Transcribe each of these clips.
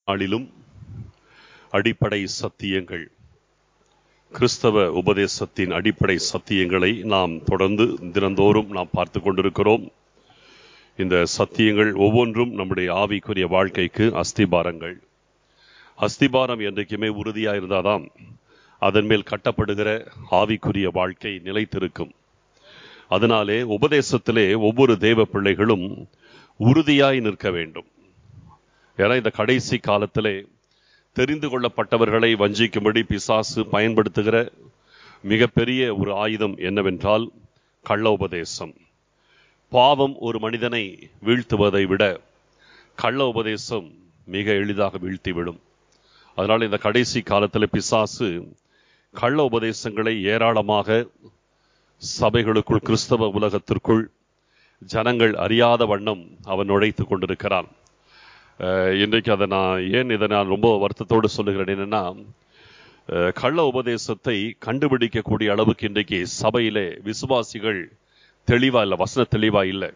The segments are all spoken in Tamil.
நாளிலும் அடிப்படை சத்தியங்கள் கிறிஸ்தவ உபதேசத்தின் அடிப்படை சத்தியங்களை நாம் தொடர்ந்து தினந்தோறும் நாம் பார்த்து கொண்டிருக்கிறோம் இந்த சத்தியங்கள் ஒவ்வொன்றும் நம்முடைய ஆவிக்குரிய வாழ்க்கைக்கு அஸ்திபாரங்கள் அஸ்திபாரம் என்றைக்குமே உறுதியாக இருந்தாதான் அதன் மேல் கட்டப்படுகிற ஆவிக்குரிய வாழ்க்கை நிலைத்திருக்கும் அதனாலே உபதேசத்திலே ஒவ்வொரு தேவ பிள்ளைகளும் உறுதியாய் நிற்க வேண்டும் ஏன்னா இந்த கடைசி காலத்திலே தெரிந்து கொள்ளப்பட்டவர்களை வஞ்சிக்கும்படி பிசாசு பயன்படுத்துகிற மிகப்பெரிய ஒரு ஆயுதம் என்னவென்றால் கள்ள உபதேசம் பாவம் ஒரு மனிதனை வீழ்த்துவதை விட கள்ள உபதேசம் மிக எளிதாக வீழ்த்திவிடும் அதனால் இந்த கடைசி காலத்தில் பிசாசு கள்ள உபதேசங்களை ஏராளமாக சபைகளுக்குள் கிறிஸ்தவ உலகத்திற்குள் ஜனங்கள் அறியாத வண்ணம் அவன் நுழைத்து கொண்டிருக்கிறான் இன்றைக்கு அதை நான் ஏன் இதை நான் ரொம்ப வருத்தத்தோடு சொல்லுகிறேன் என்னன்னா கள்ள உபதேசத்தை கண்டுபிடிக்கக்கூடிய அளவுக்கு இன்றைக்கு சபையிலே விசுவாசிகள் தெளிவா இல்லை வசன தெளிவா இல்லை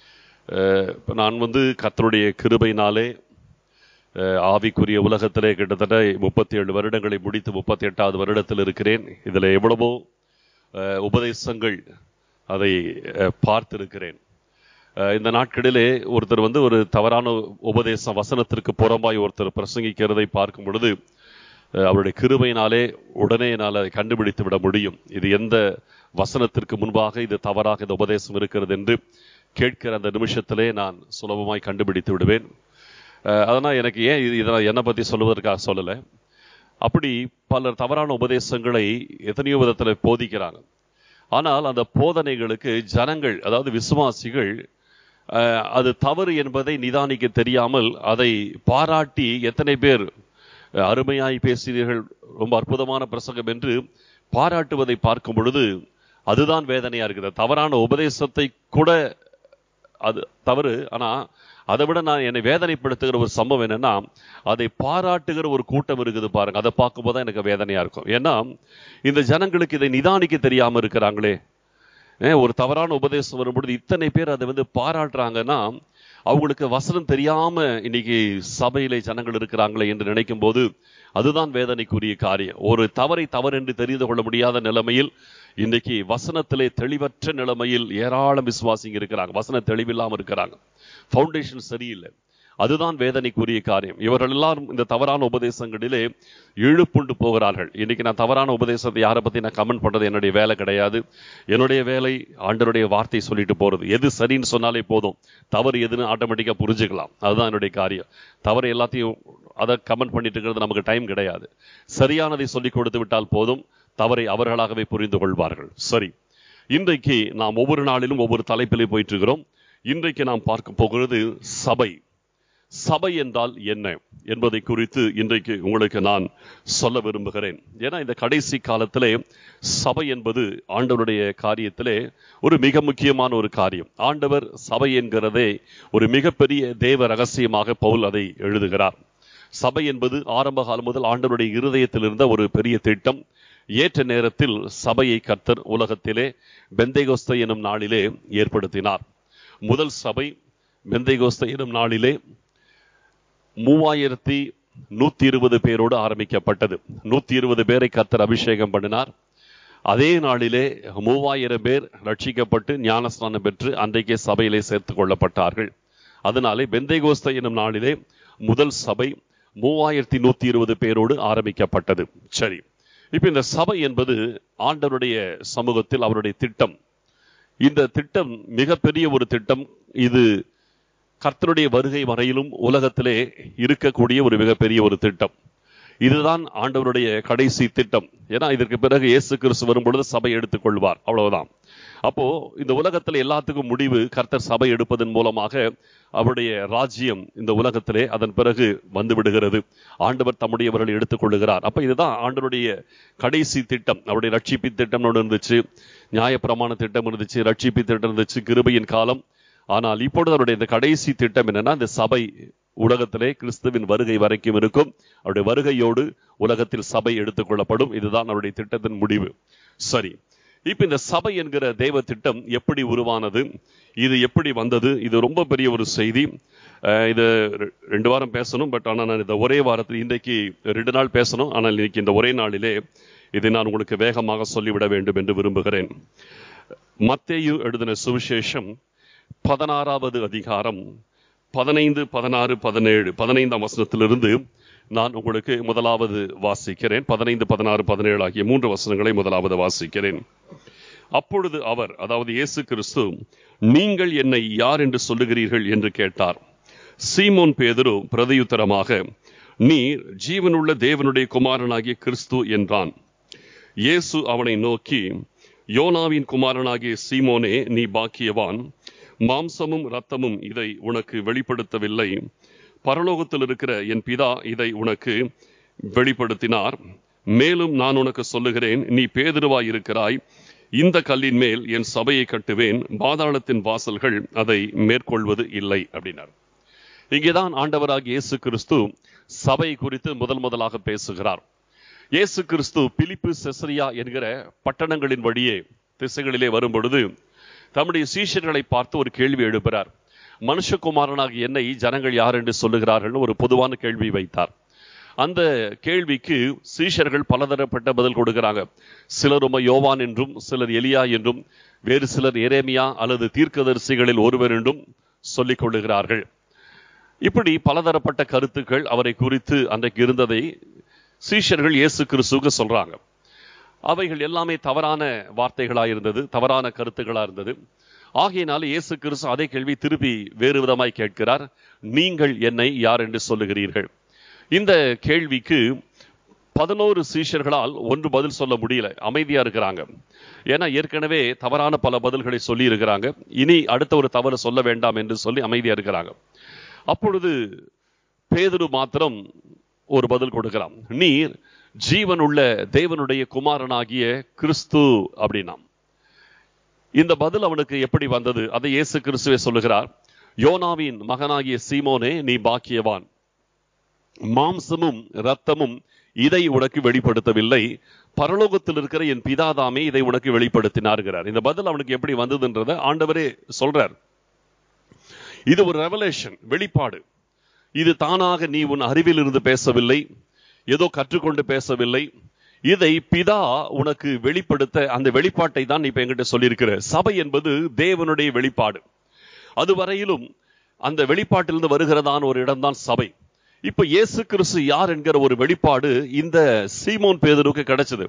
நான் வந்து கத்தருடைய கிருபைனாலே ஆவிக்குரிய உலகத்திலே கிட்டத்தட்ட முப்பத்தி ஏழு வருடங்களை முடித்து முப்பத்தி எட்டாவது வருடத்தில் இருக்கிறேன் இதில் எவ்வளவோ உபதேசங்கள் அதை பார்த்திருக்கிறேன் இந்த நாட்களிலே ஒருத்தர் வந்து ஒரு தவறான உபதேசம் வசனத்திற்கு புறம்பாய் ஒருத்தர் பிரசங்கிக்கிறதை பார்க்கும் பொழுது அவருடைய கிருபையினாலே உடனே என்னால் அதை கண்டுபிடித்து விட முடியும் இது எந்த வசனத்திற்கு முன்பாக இது தவறாக இந்த உபதேசம் இருக்கிறது என்று கேட்கிற அந்த நிமிஷத்திலே நான் சுலபமாய் கண்டுபிடித்து விடுவேன் அதனால் எனக்கு ஏன் இது இதை என்னை பற்றி சொல்லுவதற்காக சொல்லலை அப்படி பலர் தவறான உபதேசங்களை எத்தனையோ விதத்தில் போதிக்கிறாங்க ஆனால் அந்த போதனைகளுக்கு ஜனங்கள் அதாவது விசுவாசிகள் அது தவறு என்பதை நிதானிக்க தெரியாமல் அதை பாராட்டி எத்தனை பேர் அருமையாய் பேசினீர்கள் ரொம்ப அற்புதமான பிரசங்கம் என்று பாராட்டுவதை பார்க்கும் பொழுது அதுதான் வேதனையா இருக்குது தவறான உபதேசத்தை கூட அது தவறு ஆனா அதை விட நான் என்னை வேதனைப்படுத்துகிற ஒரு சம்பவம் என்னன்னா அதை பாராட்டுகிற ஒரு கூட்டம் இருக்குது பாருங்க அதை பார்க்கும்போது தான் எனக்கு வேதனையா இருக்கும் ஏன்னா இந்த ஜனங்களுக்கு இதை நிதானிக்க தெரியாம இருக்கிறாங்களே ஒரு தவறான உபதேசம் வரும்பொழுது இத்தனை பேர் அதை வந்து பாராட்டுறாங்கன்னா அவங்களுக்கு வசனம் தெரியாம இன்னைக்கு சபையிலே ஜனங்கள் இருக்கிறாங்களே என்று நினைக்கும் போது அதுதான் வேதனைக்குரிய காரியம் ஒரு தவறை தவறு என்று தெரிந்து கொள்ள முடியாத நிலைமையில் இன்னைக்கு வசனத்திலே தெளிவற்ற நிலைமையில் ஏராளம் விசுவாசிங்க இருக்கிறாங்க வசன தெளிவில்லாம இருக்கிறாங்க ஃபவுண்டேஷன் சரியில்லை அதுதான் வேதனைக்குரிய காரியம் இவர்கள் எல்லாரும் இந்த தவறான உபதேசங்களிலே இழுப்புண்டு போகிறார்கள் இன்னைக்கு நான் தவறான உபதேசத்தை யாரை பத்தி நான் கமெண்ட் பண்றது என்னுடைய வேலை கிடையாது என்னுடைய வேலை ஆண்டருடைய வார்த்தை சொல்லிட்டு போறது எது சரின்னு சொன்னாலே போதும் தவறு எதுன்னு ஆட்டோமேட்டிக்கா புரிஞ்சுக்கலாம் அதுதான் என்னுடைய காரியம் தவறு எல்லாத்தையும் அதை கமெண்ட் பண்ணிட்டு இருக்கிறது நமக்கு டைம் கிடையாது சரியானதை சொல்லி கொடுத்து விட்டால் போதும் தவறை அவர்களாகவே புரிந்து கொள்வார்கள் சரி இன்றைக்கு நாம் ஒவ்வொரு நாளிலும் ஒவ்வொரு தலைப்பிலே போயிட்டு இருக்கிறோம் இன்றைக்கு நாம் பார்க்க போகிறது சபை சபை என்றால் என்ன என்பதை குறித்து இன்றைக்கு உங்களுக்கு நான் சொல்ல விரும்புகிறேன் ஏன்னா இந்த கடைசி காலத்திலே சபை என்பது ஆண்டவருடைய காரியத்திலே ஒரு மிக முக்கியமான ஒரு காரியம் ஆண்டவர் சபை என்கிறதே ஒரு மிகப்பெரிய தேவ ரகசியமாக பவுல் அதை எழுதுகிறார் சபை என்பது ஆரம்ப காலம் முதல் ஆண்டவருடைய இருதயத்தில் இருந்த ஒரு பெரிய திட்டம் ஏற்ற நேரத்தில் சபையை கர்த்தர் உலகத்திலே பெந்தைகோஸ்த எனும் நாளிலே ஏற்படுத்தினார் முதல் சபை பெந்தைகோஸ்த எனும் நாளிலே மூவாயிரத்தி நூத்தி இருபது பேரோடு ஆரம்பிக்கப்பட்டது நூத்தி இருபது பேரை கத்தர் அபிஷேகம் பண்ணினார் அதே நாளிலே மூவாயிரம் பேர் ரட்சிக்கப்பட்டு ஞானஸ்நானம் பெற்று அன்றைக்கே சபையிலே சேர்த்துக் கொள்ளப்பட்டார்கள் அதனாலே பெந்தைகோஸ்த எனும் நாளிலே முதல் சபை மூவாயிரத்தி நூத்தி இருபது பேரோடு ஆரம்பிக்கப்பட்டது சரி இப்ப இந்த சபை என்பது ஆண்டவருடைய சமூகத்தில் அவருடைய திட்டம் இந்த திட்டம் மிகப்பெரிய ஒரு திட்டம் இது கர்த்தருடைய வருகை வரையிலும் உலகத்திலே இருக்கக்கூடிய ஒரு மிகப்பெரிய ஒரு திட்டம் இதுதான் ஆண்டவருடைய கடைசி திட்டம் ஏன்னா இதற்கு பிறகு இயேசு கிறிஸ்து வரும் பொழுது சபை எடுத்துக்கொள்வார் அவ்வளவுதான் அப்போ இந்த உலகத்துல எல்லாத்துக்கும் முடிவு கர்த்தர் சபை எடுப்பதன் மூலமாக அவருடைய ராஜ்யம் இந்த உலகத்திலே அதன் பிறகு வந்து விடுகிறது ஆண்டவர் தம்முடையவர்கள் எடுத்துக்கொள்ளுகிறார் அப்ப இதுதான் ஆண்டவருடைய கடைசி திட்டம் அவருடைய ரட்சிப்பு திட்டம் ஒன்று இருந்துச்சு நியாயப்பிரமாண திட்டம் இருந்துச்சு ரட்சிப்பு திட்டம் இருந்துச்சு கிருபையின் காலம் ஆனால் இப்பொழுது அவருடைய இந்த கடைசி திட்டம் என்னன்னா இந்த சபை உலகத்திலே கிறிஸ்துவின் வருகை வரைக்கும் இருக்கும் அவருடைய வருகையோடு உலகத்தில் சபை எடுத்துக்கொள்ளப்படும் இதுதான் அவருடைய திட்டத்தின் முடிவு சரி இப்ப இந்த சபை என்கிற தேவ திட்டம் எப்படி உருவானது இது எப்படி வந்தது இது ரொம்ப பெரிய ஒரு செய்தி அஹ் இது ரெ- ரெண்டு வாரம் பேசணும் பட் ஆனால் நான் இந்த ஒரே வாரத்தில் இன்றைக்கு ரெண்டு நாள் பேசணும் ஆனால் இன்னைக்கு இந்த ஒரே நாளிலே இதை நான் உங்களுக்கு வேகமாக சொல்லிவிட வேண்டும் என்று விரும்புகிறேன் மத்தேயு எழுதின சுவிசேஷம் பதினாறாவது அதிகாரம் பதினைந்து பதினாறு பதினேழு பதினைந்தாம் வசனத்திலிருந்து நான் உங்களுக்கு முதலாவது வாசிக்கிறேன் பதினைந்து பதினாறு பதினேழு ஆகிய மூன்று வசனங்களை முதலாவது வாசிக்கிறேன் அப்பொழுது அவர் அதாவது இயேசு கிறிஸ்து நீங்கள் என்னை யார் என்று சொல்லுகிறீர்கள் என்று கேட்டார் சீமோன் பேதுரு பிரதியுத்தரமாக நீர் ஜீவனுள்ள தேவனுடைய குமாரனாகிய கிறிஸ்து என்றான் இயேசு அவனை நோக்கி யோனாவின் குமாரனாகிய சீமோனே நீ பாக்கியவான் மாம்சமும் இரத்தமும் இதை உனக்கு வெளிப்படுத்தவில்லை பரலோகத்தில் இருக்கிற என் பிதா இதை உனக்கு வெளிப்படுத்தினார் மேலும் நான் உனக்கு சொல்லுகிறேன் நீ பேதுருவாய் இருக்கிறாய் இந்த கல்லின் மேல் என் சபையை கட்டுவேன் பாதாளத்தின் வாசல்கள் அதை மேற்கொள்வது இல்லை அப்படின்னார் இங்கேதான் ஆண்டவராகிய இயேசு கிறிஸ்து சபை குறித்து முதல் முதலாக பேசுகிறார் இயேசு கிறிஸ்து பிலிப்பு செசரியா என்கிற பட்டணங்களின் வழியே திசைகளிலே வரும் பொழுது தம்முடைய சீஷர்களை பார்த்து ஒரு கேள்வி எழுப்புகிறார் மனுஷகுமாரனாக என்னை ஜனங்கள் யார் என்று சொல்லுகிறார்கள் ஒரு பொதுவான கேள்வி வைத்தார் அந்த கேள்விக்கு சீஷர்கள் பலதரப்பட்ட பதில் கொடுக்கிறாங்க சிலர் உம யோவான் என்றும் சிலர் எலியா என்றும் வேறு சிலர் எரேமியா அல்லது தீர்க்கதரிசிகளில் ஒருவர் என்றும் சொல்லிக் கொள்ளுகிறார்கள் இப்படி பலதரப்பட்ட கருத்துக்கள் அவரை குறித்து அன்றைக்கு இருந்ததை சீஷர்கள் இயேசு கிறிஸ்துவுக்கு சொல்றாங்க அவைகள் எல்லாமே தவறான வார்த்தைகளாக இருந்தது தவறான கருத்துக்களா இருந்தது ஆகையினால இயேசு கிறிஸ்து அதே கேள்வி திருப்பி வேறு விதமாய் கேட்கிறார் நீங்கள் என்னை யார் என்று சொல்லுகிறீர்கள் இந்த கேள்விக்கு பதினோரு சீஷர்களால் ஒன்று பதில் சொல்ல முடியல அமைதியா இருக்கிறாங்க ஏன்னா ஏற்கனவே தவறான பல பதில்களை சொல்லி இருக்கிறாங்க இனி அடுத்த ஒரு தவறு சொல்ல வேண்டாம் என்று சொல்லி அமைதியா இருக்கிறாங்க அப்பொழுது பேதுரு மாத்திரம் ஒரு பதில் கொடுக்கிறான் நீர் ஜீவனுள்ள தேவனுடைய குமாரனாகிய கிறிஸ்து அப்படின்னாம் இந்த பதில் அவனுக்கு எப்படி வந்தது அதை இயேசு கிறிஸ்துவே சொல்லுகிறார் யோனாவின் மகனாகிய சீமோனே நீ பாக்கியவான் மாம்சமும் இரத்தமும் இதை உனக்கு வெளிப்படுத்தவில்லை பரலோகத்தில் இருக்கிற என் பிதாதாமே இதை உனக்கு வெளிப்படுத்தினார்கிறார் இந்த பதில் அவனுக்கு எப்படி வந்ததுன்றத ஆண்டவரே சொல்றார் இது ஒரு ரெவலேஷன் வெளிப்பாடு இது தானாக நீ உன் அறிவில் இருந்து பேசவில்லை ஏதோ கற்றுக்கொண்டு பேசவில்லை இதை பிதா உனக்கு வெளிப்படுத்த அந்த வெளிப்பாட்டை தான் நீ இப்ப என்கிட்ட சொல்லியிருக்கிற சபை என்பது தேவனுடைய வெளிப்பாடு அதுவரையிலும் அந்த வெளிப்பாட்டிலிருந்து வருகிறதான ஒரு இடம்தான் சபை இப்ப இயேசு கிறிஸ்து யார் என்கிற ஒரு வெளிப்பாடு இந்த சீமோன் பேதருக்கு கிடைச்சது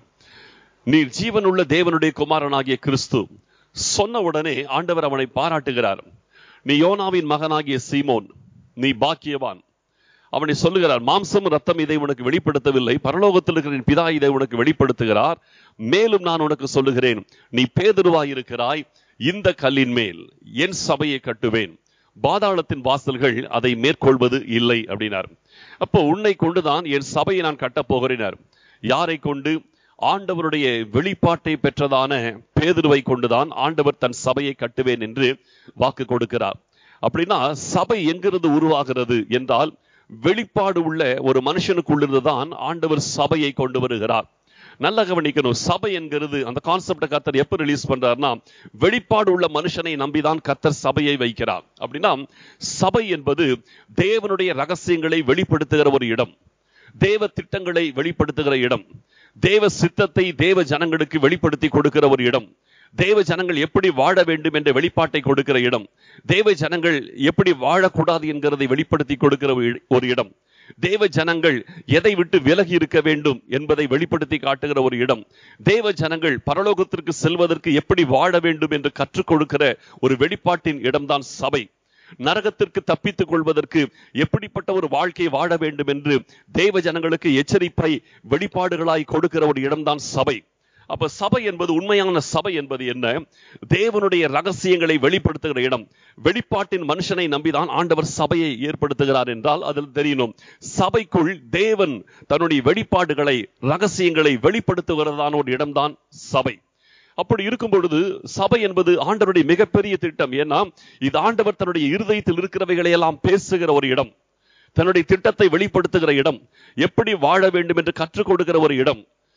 நீர் ஜீவனுள்ள தேவனுடைய குமாரனாகிய கிறிஸ்து சொன்ன உடனே ஆண்டவர் அவனை பாராட்டுகிறார் நீ யோனாவின் மகனாகிய சீமோன் நீ பாக்கியவான் அவனை சொல்லுகிறார் மாம்சம் ரத்தம் இதை உனக்கு வெளிப்படுத்தவில்லை பரலோகத்தில் இருக்கிற என் பிதா இதை உனக்கு வெளிப்படுத்துகிறார் மேலும் நான் உனக்கு சொல்லுகிறேன் நீ பேதுருவாயிருக்கிறாய் இந்த கல்லின் மேல் என் சபையை கட்டுவேன் பாதாளத்தின் வாசல்கள் அதை மேற்கொள்வது இல்லை அப்படின்னார் அப்போ உன்னை கொண்டுதான் என் சபையை நான் கட்டப் போகிறேனார் யாரை கொண்டு ஆண்டவருடைய வெளிப்பாட்டை பெற்றதான பேதுருவை கொண்டுதான் ஆண்டவர் தன் சபையை கட்டுவேன் என்று வாக்கு கொடுக்கிறார் அப்படின்னா சபை எங்கிருந்து உருவாகிறது என்றால் வெளிப்பாடு உள்ள ஒரு மனுஷனுக்குள்ளிருந்து தான் ஆண்டவர் சபையை கொண்டு வருகிறார் நல்ல கவனிக்கணும் சபை என்கிறது அந்த கான்செப்டை கத்தர் எப்ப ரிலீஸ் பண்றாருன்னா வெளிப்பாடு உள்ள மனுஷனை நம்பிதான் கத்தர் சபையை வைக்கிறார் அப்படின்னா சபை என்பது தேவனுடைய ரகசியங்களை வெளிப்படுத்துகிற ஒரு இடம் தேவ திட்டங்களை வெளிப்படுத்துகிற இடம் தேவ சித்தத்தை தேவ ஜனங்களுக்கு வெளிப்படுத்தி கொடுக்கிற ஒரு இடம் தேவ ஜனங்கள் எப்படி வாழ வேண்டும் என்ற வெளிப்பாட்டை கொடுக்கிற இடம் தேவ ஜனங்கள் எப்படி வாழக்கூடாது என்கிறதை வெளிப்படுத்தி கொடுக்கிற ஒரு இடம் தேவ ஜனங்கள் எதை விட்டு விலகி இருக்க வேண்டும் என்பதை வெளிப்படுத்தி காட்டுகிற ஒரு இடம் தேவ ஜனங்கள் பரலோகத்திற்கு செல்வதற்கு எப்படி வாழ வேண்டும் என்று கற்றுக் கொடுக்கிற ஒரு வெளிப்பாட்டின் இடம்தான் சபை நரகத்திற்கு தப்பித்துக் கொள்வதற்கு எப்படிப்பட்ட ஒரு வாழ்க்கையை வாழ வேண்டும் என்று தேவ ஜனங்களுக்கு எச்சரிப்பை வெளிப்பாடுகளாய் கொடுக்கிற ஒரு இடம்தான் சபை அப்ப சபை என்பது உண்மையான சபை என்பது என்ன தேவனுடைய ரகசியங்களை வெளிப்படுத்துகிற இடம் வெளிப்பாட்டின் மனுஷனை நம்பிதான் ஆண்டவர் சபையை ஏற்படுத்துகிறார் என்றால் அதில் தெரியணும் சபைக்குள் தேவன் தன்னுடைய வெளிப்பாடுகளை ரகசியங்களை வெளிப்படுத்துகிறதான ஒரு இடம்தான் சபை அப்படி இருக்கும் பொழுது சபை என்பது ஆண்டவருடைய மிகப்பெரிய திட்டம் ஏன்னா இது ஆண்டவர் தன்னுடைய இருதயத்தில் இருக்கிறவைகளை எல்லாம் பேசுகிற ஒரு இடம் தன்னுடைய திட்டத்தை வெளிப்படுத்துகிற இடம் எப்படி வாழ வேண்டும் என்று கற்றுக் கொடுக்கிற ஒரு இடம்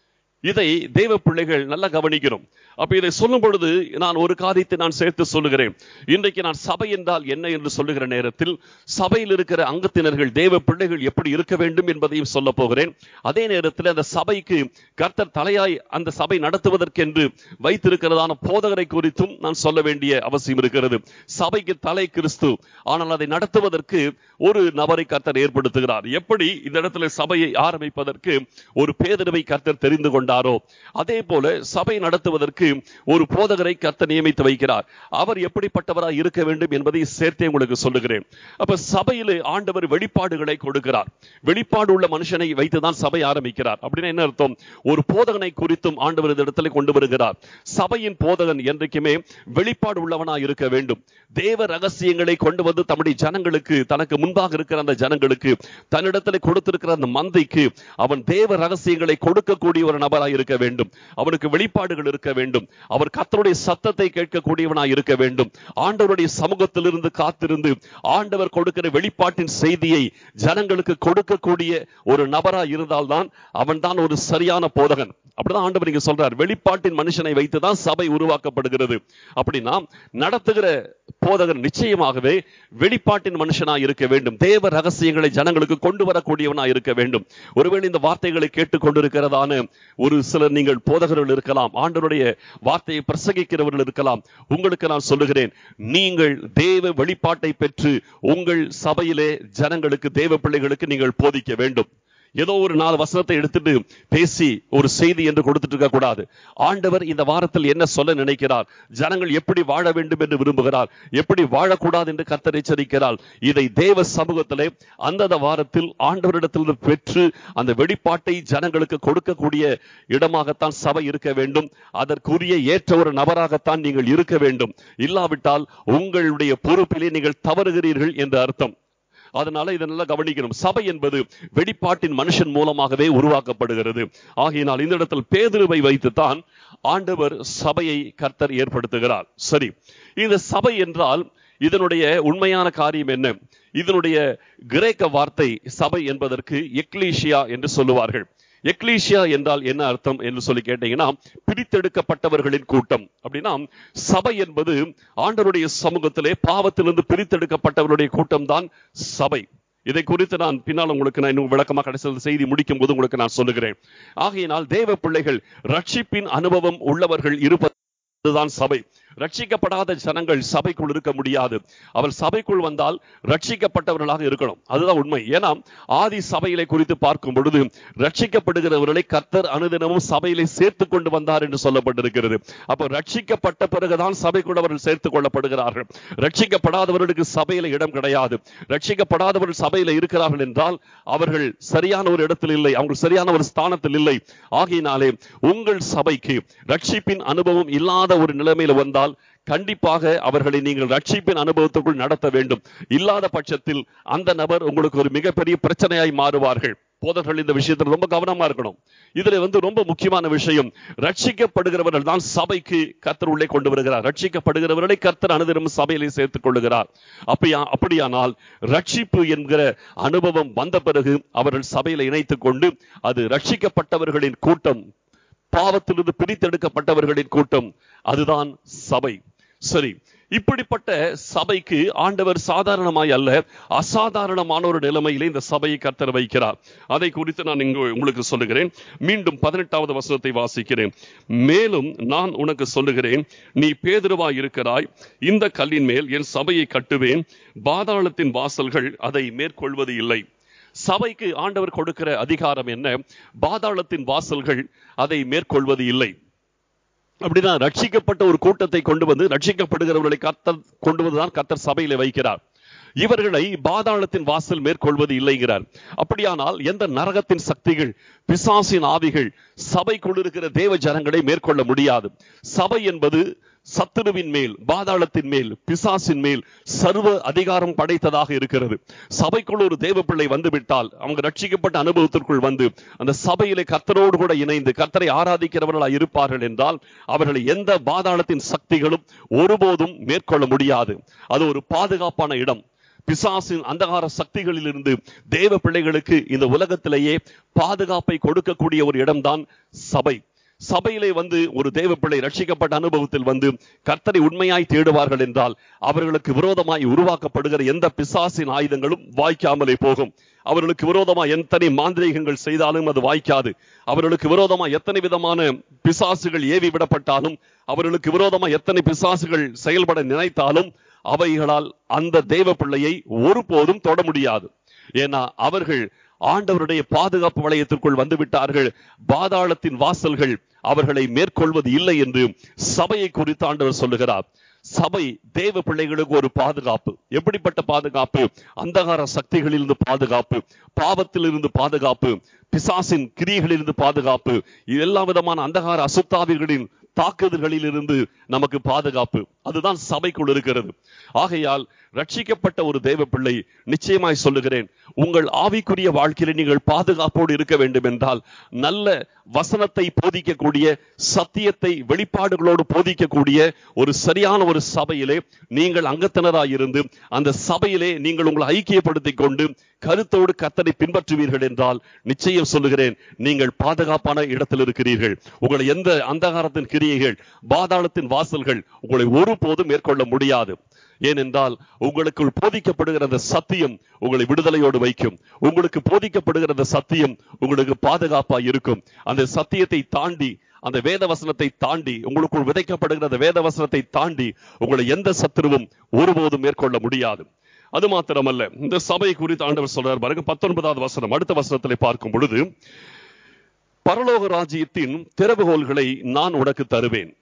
இதை தேவ பிள்ளைகள் நல்லா கவனிக்கணும் அப்ப இதை சொல்லும் பொழுது நான் ஒரு காரியத்தை நான் சேர்த்து சொல்லுகிறேன் இன்றைக்கு நான் சபை என்றால் என்ன என்று சொல்லுகிற நேரத்தில் சபையில் இருக்கிற அங்கத்தினர்கள் தேவ பிள்ளைகள் எப்படி இருக்க வேண்டும் என்பதையும் சொல்ல போகிறேன் அதே நேரத்தில் அந்த சபைக்கு கர்த்தர் தலையாய் அந்த சபை நடத்துவதற்கென்று வைத்திருக்கிறதான போதகரை குறித்தும் நான் சொல்ல வேண்டிய அவசியம் இருக்கிறது சபைக்கு தலை கிறிஸ்து ஆனால் அதை நடத்துவதற்கு ஒரு நபரை கர்த்தர் ஏற்படுத்துகிறார் எப்படி இந்த இடத்துல சபையை ஆரம்பிப்பதற்கு ஒரு பேதரவை கர்த்தர் தெரிந்து கொண்டாரோ அதே போல சபை நடத்துவதற்கு ஒரு போதகரை கர்த்தர் நியமித்து வைக்கிறார் அவர் எப்படிப்பட்டவராய் இருக்க வேண்டும் என்பதை சேர்த்தே உங்களுக்கு சொல்லுகிறேன் அப்ப சபையிலே ஆண்டவர் வெளிப்பாடுகளை கொடுக்கிறார் வெளிப்பாடு உள்ள மனுஷனை வைத்துதான் சபை ஆரம்பிக்கிறார் அப்படின்னு என்ன அர்த்தம் ஒரு போதகனை குறித்தும் ஆண்டவர் இந்த இடத்துல கொண்டு வருகிறார் சபையின் போதகன் என்றைக்குமே வெளிப்பாடு உள்ளவனாய் இருக்க வேண்டும் தேவ ரகசியங்களை கொண்டு வந்து தம்முடைய ஜனங்களுக்கு தனக்கு முன்பாக இருக்கிற அந்த ஜனங்களுக்கு தன்னிடத்தில் கொடுத்திருக்கிற அந்த மந்தைக்கு அவன் தேவ ரகசியங்களை கொடுக்கக்கூடிய ஒரு நபராய் இருக்க வேண்டும் அவனுக்கு வெளிப்பாடுகள் இருக்க வேண்டும் அவர் கர்த்தருடைய சத்தத்தை கேட்கக்கூடியவனாய் இருக்க வேண்டும் ஆண்டவருடைய சமூகத்திலிருந்து காத்திருந்து ஆண்டவர் கொடுக்கிற வெளிப்பாட்டின் செய்தியை ஜனங்களுக்கு கொடுக்கக்கூடிய ஒரு நபராய் இருந்தால்தான் அவன்தான் ஒரு சரியான போதகன் அப்படிதான் ஆண்டவர் இங்க சொல்றார் வெளிப்பாட்டின் மனுஷனை வைத்துதான் சபை உருவாக்கப்படுகிறது அப்படின்னா நடத்துகிற போதகர் நிச்சயமாகவே வெளிப்பாட்டின் மனுஷனா இருக்க வேண்டும் தேவ ரகசியங்களை ஜனங்களுக்கு கொண்டு வரக்கூடியவனா இருக்க வேண்டும் ஒருவேளை இந்த வார்த்தைகளை கேட்டுக்கொண்டிருக்கிறதான ஒரு சிலர் நீங்கள் போதகர்கள் இருக்கலாம் ஆண்டவருடைய வார்த்தையை பிரசங்கிக்கிறவர்கள் இருக்கலாம் உங்களுக்கு நான் சொல்லுகிறேன் நீங்கள் தேவ வெளிப்பாட்டை பெற்று உங்கள் சபையிலே ஜனங்களுக்கு தேவ பிள்ளைகளுக்கு நீங்கள் போதிக்க வேண்டும் ஏதோ ஒரு நாலு வசனத்தை எடுத்துட்டு பேசி ஒரு செய்தி என்று கொடுத்துட்டு இருக்க கூடாது ஆண்டவர் இந்த வாரத்தில் என்ன சொல்ல நினைக்கிறார் ஜனங்கள் எப்படி வாழ வேண்டும் என்று விரும்புகிறார் எப்படி வாழக்கூடாது என்று கர்த்தர் எச்சரிக்கிறார் இதை தேவ சமூகத்திலே அந்தந்த வாரத்தில் ஆண்டவரிடத்தில் பெற்று அந்த வெளிப்பாட்டை ஜனங்களுக்கு கொடுக்கக்கூடிய இடமாகத்தான் சபை இருக்க வேண்டும் அதற்குரிய ஏற்ற ஒரு நபராகத்தான் நீங்கள் இருக்க வேண்டும் இல்லாவிட்டால் உங்களுடைய பொறுப்பிலே நீங்கள் தவறுகிறீர்கள் என்று அர்த்தம் அதனால இதை நல்லா கவனிக்கணும் சபை என்பது வெளிப்பாட்டின் மனுஷன் மூலமாகவே உருவாக்கப்படுகிறது ஆகையினால் இந்த இடத்தில் பேதுருவை வைத்துத்தான் ஆண்டவர் சபையை கர்த்தர் ஏற்படுத்துகிறார் சரி இந்த சபை என்றால் இதனுடைய உண்மையான காரியம் என்ன இதனுடைய கிரேக்க வார்த்தை சபை என்பதற்கு எக்லீஷியா என்று சொல்லுவார்கள் எக்லீஷியா என்றால் என்ன அர்த்தம் என்று சொல்லி கேட்டீங்கன்னா பிரித்தெடுக்கப்பட்டவர்களின் கூட்டம் அப்படின்னா சபை என்பது ஆண்டவருடைய சமூகத்திலே பாவத்திலிருந்து பிரித்தெடுக்கப்பட்டவருடைய கூட்டம் தான் சபை இதை குறித்து நான் பின்னால் உங்களுக்கு நான் இன்னும் விளக்கமாக கடைசியில் செய்தி முடிக்கும் போது உங்களுக்கு நான் சொல்லுகிறேன் ஆகையினால் தேவ பிள்ளைகள் ரட்சிப்பின் அனுபவம் உள்ளவர்கள் இருப்பதுதான் சபை ரட்சிக்கப்படாத ஜனங்கள் சபைக்குள் இருக்க முடியாது அவர் சபைக்குள் வந்தால் ரட்சிக்கப்பட்டவர்களாக இருக்கணும் அதுதான் உண்மை ஏன்னா ஆதி சபைகளை குறித்து பார்க்கும் பொழுது ரட்சிக்கப்படுகிறவர்களை கர்த்தர் அனுதினமும் சபையிலே சேர்த்து கொண்டு வந்தார் என்று சொல்லப்பட்டிருக்கிறது அப்போ ரட்சிக்கப்பட்ட பிறகுதான் சபைக்குள் அவர்கள் சேர்த்துக் கொள்ளப்படுகிறார்கள் ரட்சிக்கப்படாதவர்களுக்கு சபையில இடம் கிடையாது ரட்சிக்கப்படாதவர்கள் சபையில இருக்கிறார்கள் என்றால் அவர்கள் சரியான ஒரு இடத்தில் இல்லை அவங்க சரியான ஒரு ஸ்தானத்தில் இல்லை ஆகையினாலே உங்கள் சபைக்கு ரட்சிப்பின் அனுபவம் இல்லாத ஒரு நிலைமையில வந்தால் கண்டிப்பாக அவர்களை நீங்கள் ரட்சிப்பின் அனுபவத்துக்குள் நடத்த வேண்டும் இல்லாத பட்சத்தில் அந்த நபர் உங்களுக்கு ஒரு மிகப்பெரிய பிரச்சனையாய் மாறுவார்கள் போதர்கள் இந்த விஷயத்தில் ரொம்ப கவனமா இருக்கணும் இதுல வந்து ரொம்ப முக்கியமான விஷயம் ரட்சிக்கப்படுகிறவர்கள் தான் சபைக்கு கர்த்தர் உள்ளே கொண்டு வருகிறார் ரட்சிக்கப்படுகிறவர்களை கர்த்தர் அனுதினம் சபையிலே சேர்த்துக் கொள்ளுகிறார் அப்படியா அப்படியானால் ரட்சிப்பு என்கிற அனுபவம் வந்த பிறகு அவர்கள் சபையில இணைத்துக் கொண்டு அது ரட்சிக்கப்பட்டவர்களின் கூட்டம் பாவத்திலிருந்து பிரித்தெடுக்கப்பட்டவர்களின் கூட்டம் அதுதான் சபை சரி இப்படிப்பட்ட சபைக்கு ஆண்டவர் சாதாரணமாய் அல்ல அசாதாரணமான ஒரு நிலைமையிலே இந்த சபையை கர்த்தர் வைக்கிறார் அதை குறித்து நான் இங்கு உங்களுக்கு சொல்லுகிறேன் மீண்டும் பதினெட்டாவது வசனத்தை வாசிக்கிறேன் மேலும் நான் உனக்கு சொல்லுகிறேன் நீ பேதுருவாய் இருக்கிறாய் இந்த கல்லின் மேல் என் சபையை கட்டுவேன் பாதாளத்தின் வாசல்கள் அதை மேற்கொள்வது இல்லை சபைக்கு ஆண்டவர் கொடுக்கிற அதிகாரம் என்ன பாதாளத்தின் வாசல்கள் அதை மேற்கொள்வது இல்லை அப்படின்னா ரட்சிக்கப்பட்ட ஒரு கூட்டத்தை கொண்டு வந்து ரட்சிக்கப்படுகிறவர்களை கர்த்தர் கொண்டு வந்துதான் கர்த்தர் சபையில வைக்கிறார் இவர்களை பாதாளத்தின் வாசல் மேற்கொள்வது இல்லைங்கிறார் அப்படியானால் எந்த நரகத்தின் சக்திகள் பிசாசின் ஆவிகள் சபைக்குள் இருக்கிற தேவ ஜனங்களை மேற்கொள்ள முடியாது சபை என்பது சத்துருவின் மேல் பாதாளத்தின் மேல் பிசாசின் மேல் சர்வ அதிகாரம் படைத்ததாக இருக்கிறது சபைக்குள் ஒரு தேவ பிள்ளை வந்துவிட்டால் அவங்க ரட்சிக்கப்பட்ட அனுபவத்திற்குள் வந்து அந்த சபையிலே கர்த்தரோடு கூட இணைந்து கர்த்தரை ஆராதிக்கிறவர்களாக இருப்பார்கள் என்றால் அவர்களை எந்த பாதாளத்தின் சக்திகளும் ஒருபோதும் மேற்கொள்ள முடியாது அது ஒரு பாதுகாப்பான இடம் பிசாசின் அந்தகார சக்திகளிலிருந்து தேவ பிள்ளைகளுக்கு இந்த உலகத்திலேயே பாதுகாப்பை கொடுக்கக்கூடிய ஒரு இடம்தான் சபை சபையிலே வந்து ஒரு தேவ பிள்ளை ரட்சிக்கப்பட்ட அனுபவத்தில் வந்து கர்த்தரை உண்மையாய் தேடுவார்கள் என்றால் அவர்களுக்கு விரோதமாய் உருவாக்கப்படுகிற எந்த பிசாசின் ஆயுதங்களும் வாய்க்காமலே போகும் அவர்களுக்கு விரோதமா எத்தனை மாந்திரீகங்கள் செய்தாலும் அது வாய்க்காது அவர்களுக்கு விரோதமா எத்தனை விதமான பிசாசுகள் ஏவி விடப்பட்டாலும் அவர்களுக்கு விரோதமா எத்தனை பிசாசுகள் செயல்பட நினைத்தாலும் அவைகளால் அந்த தேவ பிள்ளையை ஒருபோதும் தொட முடியாது ஏன்னா அவர்கள் ஆண்டவருடைய பாதுகாப்பு வளையத்திற்குள் வந்து விட்டார்கள் பாதாளத்தின் வாசல்கள் அவர்களை மேற்கொள்வது இல்லை என்று சபையை குறித்து ஆண்டவர் சொல்லுகிறார் சபை தேவ பிள்ளைகளுக்கு ஒரு பாதுகாப்பு எப்படிப்பட்ட பாதுகாப்பு அந்தகார சக்திகளிலிருந்து பாதுகாப்பு பாவத்திலிருந்து பாதுகாப்பு பிசாசின் கிரியைகளிலிருந்து பாதுகாப்பு எல்லா விதமான அந்தகார அசுத்தாவிகளின் தாக்குதல்களில் இருந்து நமக்கு பாதுகாப்பு அதுதான் சபைக்குள் இருக்கிறது ஆகையால் ரட்சிக்கப்பட்ட ஒரு தேவ பிள்ளை நிச்சயமாய் சொல்லுகிறேன் உங்கள் ஆவிக்குரிய வாழ்க்கையில நீங்கள் பாதுகாப்போடு இருக்க வேண்டும் என்றால் நல்ல வசனத்தை போதிக்கக்கூடிய சத்தியத்தை வெளிப்பாடுகளோடு போதிக்கக்கூடிய ஒரு சரியான ஒரு சபையிலே நீங்கள் அங்கத்தினராய் இருந்து அந்த சபையிலே நீங்கள் உங்களை ஐக்கியப்படுத்திக் கொண்டு கருத்தோடு கத்தனை பின்பற்றுவீர்கள் என்றால் நிச்சயம் சொல்லுகிறேன் நீங்கள் பாதுகாப்பான இடத்தில் இருக்கிறீர்கள் உங்களை எந்த அந்தகாரத்தின் கிரியைகள் பாதாளத்தின் வாசல்கள் உங்களை ஒருபோதும் மேற்கொள்ள முடியாது ஏனென்றால் உங்களுக்குள் போதிக்கப்படுகிற அந்த சத்தியம் உங்களை விடுதலையோடு வைக்கும் உங்களுக்கு போதிக்கப்படுகிற அந்த சத்தியம் உங்களுக்கு பாதுகாப்பா இருக்கும் அந்த சத்தியத்தை தாண்டி அந்த வேத வசனத்தை தாண்டி உங்களுக்குள் விதைக்கப்படுகிற அந்த வேத வசனத்தை தாண்டி உங்களை எந்த சத்துருவும் ஒருபோதும் மேற்கொள்ள முடியாது அது மாத்திரமல்ல இந்த சபை குறித்து ஆண்டவர் சொல்றார் பாருங்க பத்தொன்பதாவது வசனம் அடுத்த வசனத்திலே பார்க்கும் பொழுது பரலோக ராஜ்யத்தின் திறவுகோல்களை நான் உனக்கு தருவேன்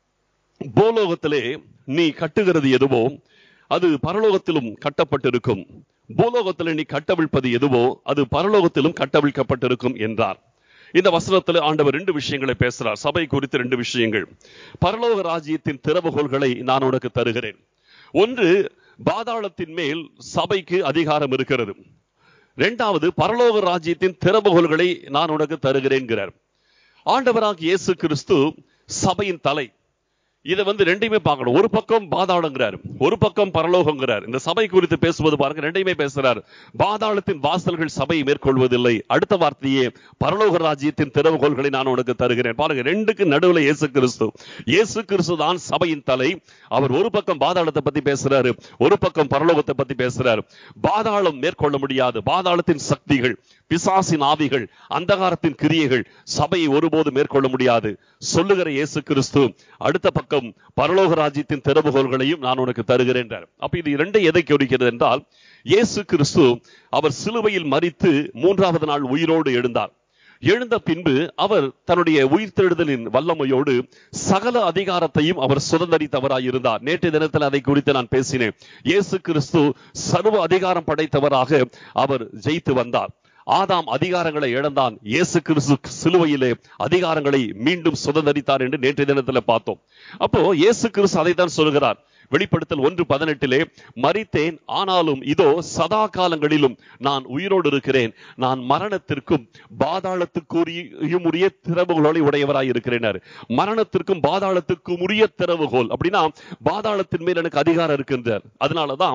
பூலோகத்திலே நீ கட்டுகிறது எதுவோ அது பரலோகத்திலும் கட்டப்பட்டிருக்கும் பூலோகத்திலே நீ கட்டவிழ்ப்பது எதுவோ அது பரலோகத்திலும் கட்டவிழ்க்கப்பட்டிருக்கும் என்றார் இந்த வசனத்தில் ஆண்டவர் ரெண்டு விஷயங்களை பேசுறார் சபை குறித்து ரெண்டு விஷயங்கள் பரலோக ராஜ்யத்தின் திறவுகோல்களை நான் உனக்கு தருகிறேன் ஒன்று பாதாளத்தின் மேல் சபைக்கு அதிகாரம் இருக்கிறது இரண்டாவது பரலோக ராஜ்யத்தின் திறவுகோல்களை நான் உனக்கு தருகிறேன்கிறார் ஆண்டவராக இயேசு கிறிஸ்து சபையின் தலை இதை வந்து ரெண்டையுமே பார்க்கணும் ஒரு பக்கம் பாதாளங்கிறார் ஒரு பக்கம் பரலோகங்கிறார் இந்த சபை குறித்து பேசுவது பாருங்க ரெண்டையுமே பேசுறார் பாதாளத்தின் வாசல்கள் சபையை மேற்கொள்வதில்லை அடுத்த வார்த்தையே பரலோக ராஜ்யத்தின் திறவுகோள்களை நான் உனக்கு தருகிறேன் பாருங்க ரெண்டுக்கு நடுவில் இயேசு கிறிஸ்து இயேசு கிறிஸ்து தான் சபையின் தலை அவர் ஒரு பக்கம் பாதாளத்தை பத்தி பேசுறாரு ஒரு பக்கம் பரலோகத்தை பத்தி பேசுறாரு பாதாளம் மேற்கொள்ள முடியாது பாதாளத்தின் சக்திகள் பிசாசின் ஆவிகள் அந்தகாரத்தின் கிரியைகள் சபையை ஒருபோது மேற்கொள்ள முடியாது சொல்லுகிற இயேசு கிறிஸ்து அடுத்த பக்கம் பரலோக ராஜ்யத்தின் திறவுகோள்களையும் நான் உனக்கு தருகிறேன் என்றார். அப்ப இது இரண்டை எதை குறிக்கிறது என்றால் இயேசு கிறிஸ்து அவர் சிலுவையில் மரித்து மூன்றாவது நாள் உயிரோடு எழுந்தார் எழுந்த பின்பு அவர் தன்னுடைய உயிர்த்தெழுதலின் வல்லமையோடு சகல அதிகாரத்தையும் அவர் சுதந்திரித்தவராய் இருந்தார் நேற்று தினத்தில் அதை குறித்து நான் பேசினேன் இயேசு கிறிஸ்து சர்வ அதிகாரம் படைத்தவராக அவர் ஜெயித்து வந்தார் ஆதாம் அதிகாரங்களை இழந்தான் இயேசு கிறிஸ்து சிலுவையிலே அதிகாரங்களை மீண்டும் சுதந்திரித்தார் என்று நேற்றைய தினத்தில் பார்த்தோம் அப்போ இயேசு கிறிஸ்து அதைத்தான் சொல்கிறார் வெளிப்படுத்தல் ஒன்று பதினெட்டிலே மறித்தேன் ஆனாலும் இதோ சதா காலங்களிலும் நான் உயிரோடு இருக்கிறேன் நான் மரணத்திற்கும் பாதாளத்துக்குரிய உரிய திறவுகோலை உடையவராய் இருக்கிறேன் மரணத்திற்கும் பாதாளத்துக்கும் உரிய திறவுகோல் அப்படின்னா பாதாளத்தின் மேல் எனக்கு அதிகாரம் இருக்கின்றார் அதனாலதான்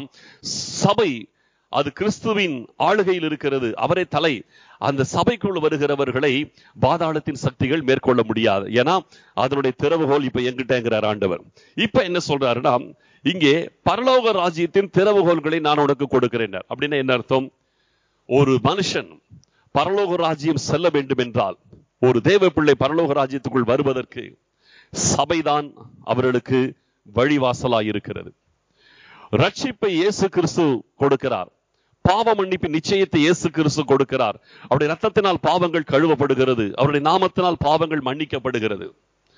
சபை அது கிறிஸ்துவின் ஆளுகையில் இருக்கிறது அவரே தலை அந்த சபைக்குள் வருகிறவர்களை பாதாளத்தின் சக்திகள் மேற்கொள்ள முடியாது ஏன்னா அதனுடைய திறவுகோல் இப்ப எங்கிட்டங்கிறார் ஆண்டவர் இப்ப என்ன சொல்றாருன்னா இங்கே பரலோக ராஜ்யத்தின் திறவுகோல்களை நான் உனக்கு கொடுக்கிறேன் அப்படின்னா என்ன அர்த்தம் ஒரு மனுஷன் பரலோக ராஜ்யம் செல்ல வேண்டும் என்றால் ஒரு தேவ பிள்ளை பரலோக ராஜ்யத்துக்குள் வருவதற்கு சபைதான் அவர்களுக்கு வழிவாசலாய் இருக்கிறது ரட்சிப்பை இயேசு கிறிஸ்து கொடுக்கிறார் பாவ மன்னிப்பு நிச்சயத்தை இயேசு கிறிஸ்து கொடுக்கிறார் அவருடைய ரத்தத்தினால் பாவங்கள் கழுவப்படுகிறது அவருடைய நாமத்தினால் பாவங்கள் மன்னிக்கப்படுகிறது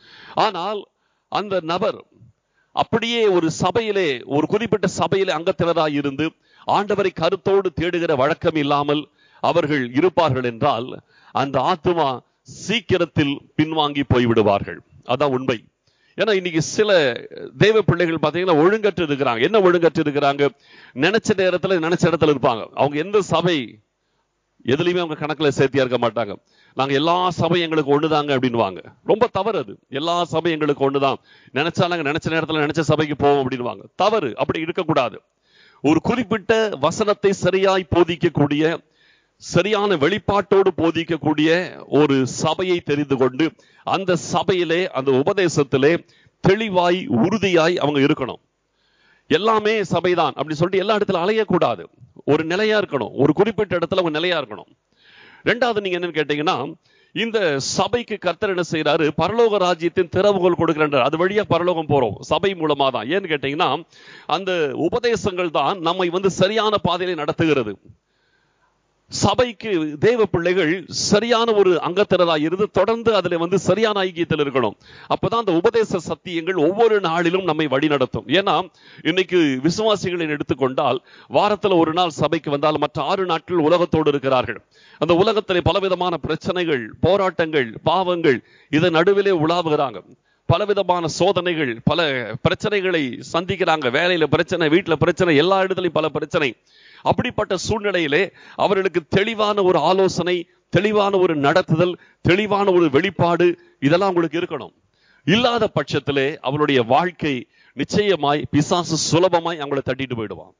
ஆனால் அந்த நபர் அப்படியே ஒரு சபையிலே ஒரு குறிப்பிட்ட சபையிலே அங்கத்தினராய் இருந்து ஆண்டவரை கருத்தோடு தேடுகிற வழக்கம் இல்லாமல் அவர்கள் இருப்பார்கள் என்றால் அந்த ஆத்மா சீக்கிரத்தில் பின்வாங்கி போய்விடுவார்கள் அதான் உண்மை ஏன்னா இன்னைக்கு சில தெய்வ பிள்ளைகள் பார்த்தீங்கன்னா ஒழுங்கற்று இருக்கிறாங்க என்ன ஒழுங்கற்று இருக்கிறாங்க நினைச்ச நேரத்துல நினைச்ச இடத்துல இருப்பாங்க அவங்க எந்த சபை எதுலையுமே அவங்க கணக்குல சேர்த்தியா இருக்க மாட்டாங்க நாங்க எல்லா சபையும் எங்களுக்கு ஒண்ணுதாங்க அப்படின்வாங்க ரொம்ப தவறு அது எல்லா சபையும் எங்களுக்கு ஒண்ணுதான் நினைச்சா நாங்க நினைச்ச நேரத்துல நினைச்ச சபைக்கு போவோம் அப்படின்வாங்க தவறு அப்படி இருக்கக்கூடாது ஒரு குறிப்பிட்ட வசனத்தை சரியாய் போதிக்கக்கூடிய சரியான வெளிப்பாட்டோடு போதிக்கக்கூடிய ஒரு சபையை தெரிந்து கொண்டு அந்த சபையிலே அந்த உபதேசத்திலே தெளிவாய் உறுதியாய் அவங்க இருக்கணும் எல்லாமே சபைதான் அப்படி சொல்லிட்டு எல்லா இடத்துல அலையக்கூடாது ஒரு நிலையா இருக்கணும் ஒரு குறிப்பிட்ட இடத்துல அவங்க நிலையா இருக்கணும் ரெண்டாவது நீங்க என்னன்னு கேட்டீங்கன்னா இந்த சபைக்கு கர்த்தர் என்ன செய்யறாரு பரலோக ராஜ்யத்தின் திறவுகோல் கொடுக்கிறார் அது வழியா பரலோகம் போறோம் சபை மூலமா தான் ஏன்னு கேட்டீங்கன்னா அந்த உபதேசங்கள் தான் நம்மை வந்து சரியான பாதையில நடத்துகிறது சபைக்கு தேவ பிள்ளைகள் சரியான ஒரு அங்கத்தினராக இருந்து தொடர்ந்து அதுல வந்து சரியான ஐக்கியத்தில் இருக்கணும் அப்பதான் அந்த உபதேச சத்தியங்கள் ஒவ்வொரு நாளிலும் நம்மை வழிநடத்தும் ஏன்னா இன்னைக்கு விசுவாசிகளை எடுத்துக்கொண்டால் வாரத்துல ஒரு நாள் சபைக்கு வந்தால் மற்ற ஆறு நாட்கள் உலகத்தோடு இருக்கிறார்கள் அந்த உலகத்திலே பலவிதமான பிரச்சனைகள் போராட்டங்கள் பாவங்கள் இதன் நடுவிலே உலாவுகிறாங்க பலவிதமான சோதனைகள் பல பிரச்சனைகளை சந்திக்கிறாங்க வேலையில பிரச்சனை வீட்டுல பிரச்சனை எல்லா இடத்துலயும் பல பிரச்சனை அப்படிப்பட்ட சூழ்நிலையிலே அவர்களுக்கு தெளிவான ஒரு ஆலோசனை தெளிவான ஒரு நடத்துதல் தெளிவான ஒரு வெளிப்பாடு இதெல்லாம் உங்களுக்கு இருக்கணும் இல்லாத பட்சத்திலே அவருடைய வாழ்க்கை நிச்சயமாய் பிசாசு சுலபமாய் அவங்கள தட்டிட்டு போயிடுவான்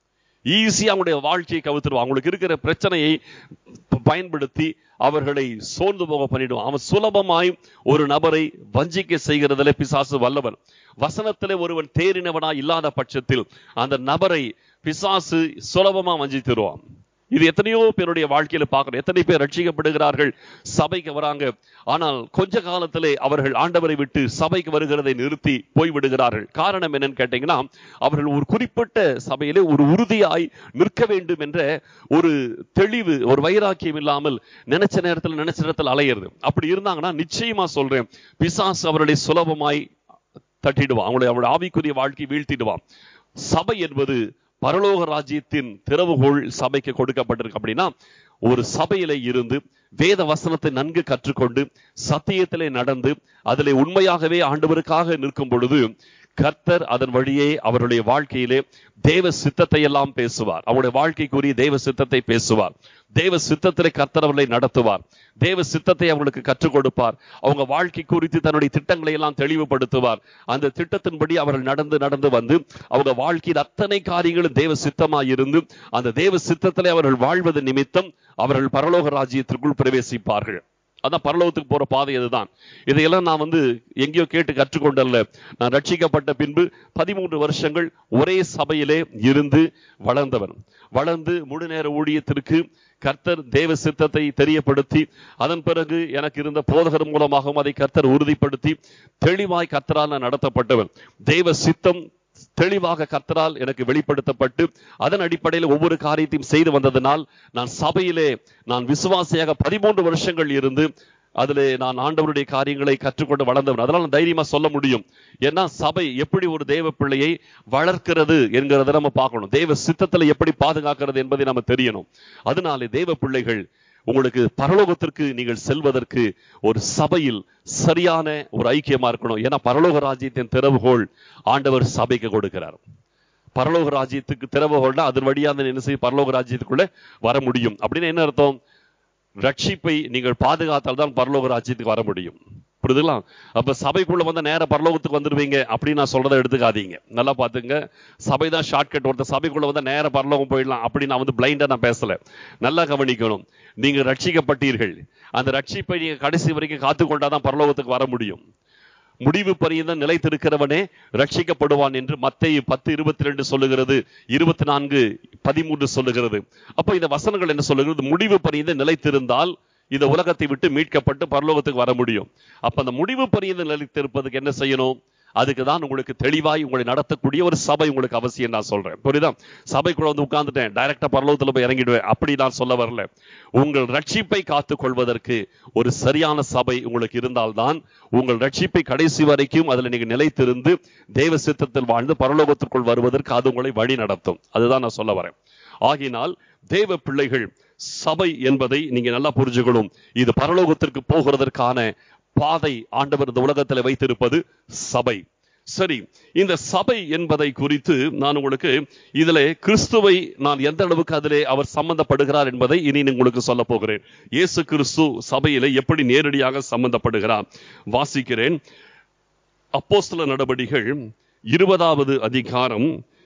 ஈஸியா அவங்களுடைய வாழ்க்கையை கவுத்துருவான் அவங்களுக்கு இருக்கிற பிரச்சனையை பயன்படுத்தி அவர்களை சோர்ந்து போக பண்ணிடுவான் அவன் சுலபமாய் ஒரு நபரை வஞ்சிக்க செய்கிறதுல பிசாசு வல்லவன் வசனத்திலே ஒருவன் தேறினவனா இல்லாத பட்சத்தில் அந்த நபரை பிசாசு சுலபமா வஞ்சித்துருவான் இது எத்தனையோ பேருடைய வாழ்க்கையில பார்க்கிறோம் எத்தனை பேர் ரட்சிக்கப்படுகிறார்கள் சபைக்கு வராங்க ஆனால் கொஞ்ச காலத்திலே அவர்கள் ஆண்டவரை விட்டு சபைக்கு வருகிறதை நிறுத்தி போய்விடுகிறார்கள் காரணம் என்னன்னு கேட்டீங்கன்னா அவர்கள் ஒரு குறிப்பிட்ட சபையிலே ஒரு உறுதியாய் நிற்க வேண்டும் என்ற ஒரு தெளிவு ஒரு வைராக்கியம் இல்லாமல் நினைச்ச நேரத்தில் நினைச்ச நேரத்தில் அலையிறது அப்படி இருந்தாங்கன்னா நிச்சயமா சொல்றேன் பிசாசு அவர்களை சுலபமாய் தட்டிடுவான் அவங்களுடைய அவருடைய ஆவிக்குரிய வாழ்க்கை வீழ்த்திடுவான் சபை என்பது பரலோக ராஜ்யத்தின் திறவுகோள் சபைக்கு கொடுக்கப்பட்டிருக்கு அப்படின்னா ஒரு சபையில இருந்து வேத வசனத்தை நன்கு கற்றுக்கொண்டு சத்தியத்திலே நடந்து அதிலே உண்மையாகவே ஆண்டவருக்காக நிற்கும் பொழுது கர்த்தர் அதன் வழியே அவருடைய வாழ்க்கையிலே தேவ சித்தத்தை எல்லாம் பேசுவார் அவருடைய வாழ்க்கைக்குரிய தேவ சித்தத்தை பேசுவார் தேவ சித்தத்திலே கர்த்தர் அவர்களை நடத்துவார் தேவ சித்தத்தை அவர்களுக்கு கற்றுக் கொடுப்பார் அவங்க வாழ்க்கை குறித்து தன்னுடைய திட்டங்களை எல்லாம் தெளிவுபடுத்துவார் அந்த திட்டத்தின்படி அவர்கள் நடந்து நடந்து வந்து அவங்க வாழ்க்கையில் அத்தனை காரியங்களும் தேவ சித்தமாய் இருந்து அந்த தேவ சித்தத்திலே அவர்கள் வாழ்வது நிமித்தம் அவர்கள் பரலோக ராஜ்யத்திற்குள் பிரவேசிப்பார்கள் அதான் பரலோகத்துக்கு போற பாதை அதுதான் இதையெல்லாம் நான் வந்து எங்கேயோ கேட்டு கற்றுக்கொண்டல்ல நான் ரட்சிக்கப்பட்ட பின்பு பதிமூன்று வருஷங்கள் ஒரே சபையிலே இருந்து வளர்ந்தவன் வளர்ந்து முழு நேர ஊழியத்திற்கு கர்த்தர் தேவ சித்தத்தை தெரியப்படுத்தி அதன் பிறகு எனக்கு இருந்த போதகர் மூலமாகவும் அதை கர்த்தர் உறுதிப்படுத்தி தெளிவாய் கர்த்தரால் நான் நடத்தப்பட்டவன் தேவ சித்தம் தெளிவாக கர்த்தரால் எனக்கு வெளிப்படுத்தப்பட்டு அதன் அடிப்படையில் ஒவ்வொரு காரியத்தையும் செய்து வந்ததனால் நான் சபையிலே நான் விசுவாசியாக பதிமூன்று வருஷங்கள் இருந்து அதிலே நான் ஆண்டவருடைய காரியங்களை கற்றுக்கொண்டு வளர்ந்தவன் அதனால நான் தைரியமா சொல்ல முடியும் ஏன்னா சபை எப்படி ஒரு தேவ பிள்ளையை வளர்க்கிறது என்கிறத நம்ம பார்க்கணும் தேவ சித்தத்துல எப்படி பாதுகாக்கிறது என்பதை நம்ம தெரியணும் அதனாலே தேவ பிள்ளைகள் உங்களுக்கு பரலோகத்திற்கு நீங்கள் செல்வதற்கு ஒரு சபையில் சரியான ஒரு ஐக்கியமா இருக்கணும் ஏன்னா பரலோக ராஜ்யத்தின் திறவுகோள் ஆண்டவர் சபைக்கு கொடுக்கிறார் பரலோக ராஜ்யத்துக்கு திறவுகோள்னா அதன் வழியா அந்த என்ன செய்யும் பரலோக ராஜ்யத்துக்குள்ள வர முடியும் அப்படின்னு என்ன அர்த்தம் ரட்சிப்பை நீங்கள் பாதுகாத்தால் தான் பரலோக ராஜ்யத்துக்கு வர முடியும் புரியுதுங்களா அப்ப சபைக்குள்ள வந்து நேர பரலோகத்துக்கு வந்துருவீங்க அப்படின்னு நான் சொல்றதை எடுத்துக்காதீங்க நல்லா பாத்துங்க சபை தான் ஷார்ட்கட் ஒருத்தர் சபைக்குள்ள வந்து நேர பரலோகம் போயிடலாம் அப்படி நான் வந்து பிளைண்டா நான் பேசல நல்லா கவனிக்கணும் நீங்க ரட்சிக்கப்பட்டீர்கள் அந்த ரட்சிப்பை நீங்க கடைசி வரைக்கும் காத்துக்கொண்டாதான் பரலோகத்துக்கு வர முடியும் முடிவு பரியந்தம் நிலைத்திருக்கிறவனே ரட்சிக்கப்படுவான் என்று மத்திய பத்து இருபத்தி ரெண்டு சொல்லுகிறது இருபத்தி நான்கு பதிமூன்று சொல்லுகிறது அப்ப இந்த வசனங்கள் என்ன சொல்லுகிறது முடிவு பரியந்தம் நிலைத்திருந்தால் இந்த உலகத்தை விட்டு மீட்கப்பட்டு பரலோகத்துக்கு வர முடியும் அப்ப அந்த முடிவு பரியந்தம் நிலைத்திருப்பதுக்கு என்ன செய்யணும் அதுக்கு தான் உங்களுக்கு தெளிவாய் உங்களை நடத்தக்கூடிய ஒரு சபை உங்களுக்கு அவசியம் நான் சொல்றேன் புரியுதா சபைக்குள்ள வந்து உட்கார்ந்துட்டேன் டைரக்டா பரலோகத்துல போய் இறங்கிடுவேன் அப்படி நான் சொல்ல வரல உங்கள் ரட்சிப்பை காத்துக் கொள்வதற்கு ஒரு சரியான சபை உங்களுக்கு இருந்தால்தான் உங்கள் ரட்சிப்பை கடைசி வரைக்கும் அதுல நீங்க நிலைத்திருந்து தேவ சித்தத்தில் வாழ்ந்து பரலோகத்திற்குள் வருவதற்கு அது உங்களை வழி நடத்தும் அதுதான் நான் சொல்ல வரேன் ஆகினால் தேவ பிள்ளைகள் சபை என்பதை நீங்க நல்லா புரிஞ்சுக்கணும் இது பரலோகத்திற்கு போகிறதற்கான பாதை ஆண்டவர் இந்த உலகத்தில் வைத்திருப்பது சபை சரி இந்த சபை என்பதை குறித்து நான் உங்களுக்கு இதிலே கிறிஸ்துவை நான் எந்த அளவுக்கு அதிலே அவர் சம்பந்தப்படுகிறார் என்பதை இனி உங்களுக்கு சொல்ல போகிறேன் இயேசு கிறிஸ்து சபையிலே எப்படி நேரடியாக சம்பந்தப்படுகிறார் வாசிக்கிறேன் அப்போஸ்தல நடபடிகள் இருபதாவது அதிகாரம்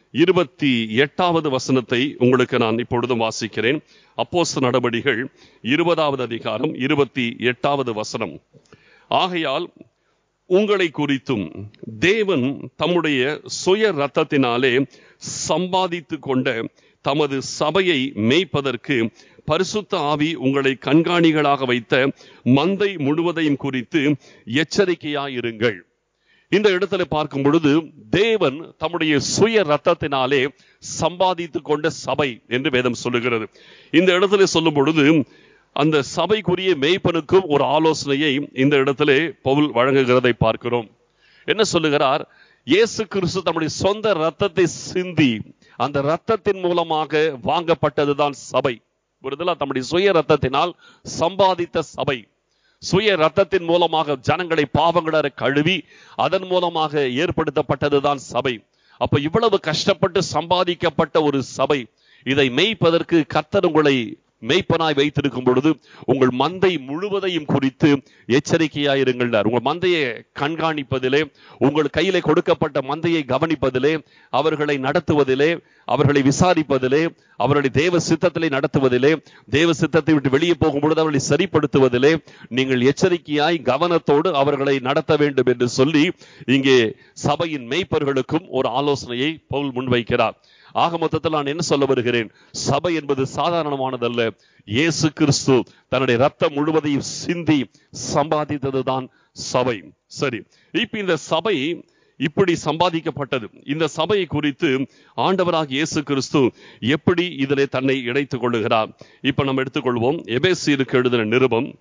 இருபத்தி எட்டாவது வசனத்தை உங்களுக்கு நான் இப்பொழுதும் வாசிக்கிறேன் அப்போஸ் நடபடிகள் இருபதாவது அதிகாரம் இருபத்தி எட்டாவது வசனம் ஆகையால் உங்களை குறித்தும் தேவன் தம்முடைய சுய ரத்தத்தினாலே சம்பாதித்து கொண்ட தமது சபையை மேய்ப்பதற்கு பரிசுத்த ஆவி உங்களை கண்காணிகளாக வைத்த மந்தை முழுவதையும் குறித்து எச்சரிக்கையாயிருங்கள் இந்த இடத்துல பார்க்கும் பொழுது தேவன் தம்முடைய சுய ரத்தத்தினாலே சம்பாதித்து கொண்ட சபை என்று வேதம் சொல்லுகிறது இந்த இடத்துல சொல்லும் பொழுது அந்த சபைக்குரிய மேய்ப்பனுக்கும் ஒரு ஆலோசனையை இந்த இடத்திலே பவுல் வழங்குகிறதை பார்க்கிறோம் என்ன சொல்லுகிறார் இயேசு கிறிஸ்து தம்முடைய சொந்த ரத்தத்தை சிந்தி அந்த ரத்தத்தின் மூலமாக வாங்கப்பட்டதுதான் சபை புரிதலா தம்முடைய சுய ரத்தத்தினால் சம்பாதித்த சபை சுய ரத்தத்தின் மூலமாக ஜனங்களை பாவங்கள கழுவி அதன் மூலமாக ஏற்படுத்தப்பட்டதுதான் சபை அப்ப இவ்வளவு கஷ்டப்பட்டு சம்பாதிக்கப்பட்ட ஒரு சபை இதை மெய்ப்பதற்கு கர்த்தர் உங்களை மெய்ப்பனாய் வைத்திருக்கும் பொழுது உங்கள் மந்தை முழுவதையும் குறித்து எச்சரிக்கையாயிருங்கள் உங்கள் மந்தையை கண்காணிப்பதிலே உங்கள் கையிலே கொடுக்கப்பட்ட மந்தையை கவனிப்பதிலே அவர்களை நடத்துவதிலே அவர்களை விசாரிப்பதிலே அவர்களை தேவ சித்தத்திலே நடத்துவதிலே தேவ சித்தத்தை விட்டு வெளியே போகும் பொழுது அவர்களை சரிப்படுத்துவதிலே நீங்கள் எச்சரிக்கையாய் கவனத்தோடு அவர்களை நடத்த வேண்டும் என்று சொல்லி இங்கே சபையின் மெய்ப்பர்களுக்கும் ஒரு ஆலோசனையை பவுல் முன்வைக்கிறார் ஆக மொத்தத்தில் நான் என்ன சொல்ல வருகிறேன் சபை என்பது சாதாரணமானதல்ல இயேசு கிறிஸ்து தன்னுடைய ரத்தம் முழுவதையும் சிந்தி சம்பாதித்ததுதான் சபை சரி இப்ப இந்த சபை இப்படி சம்பாதிக்கப்பட்டது இந்த சபையை குறித்து ஆண்டவராக இயேசு கிறிஸ்து எப்படி இதிலே தன்னை இணைத்துக் கொள்ளுகிறார் இப்ப நம்ம எடுத்துக்கொள்வோம் எபேசியருக்கு எழுதின நிருபம்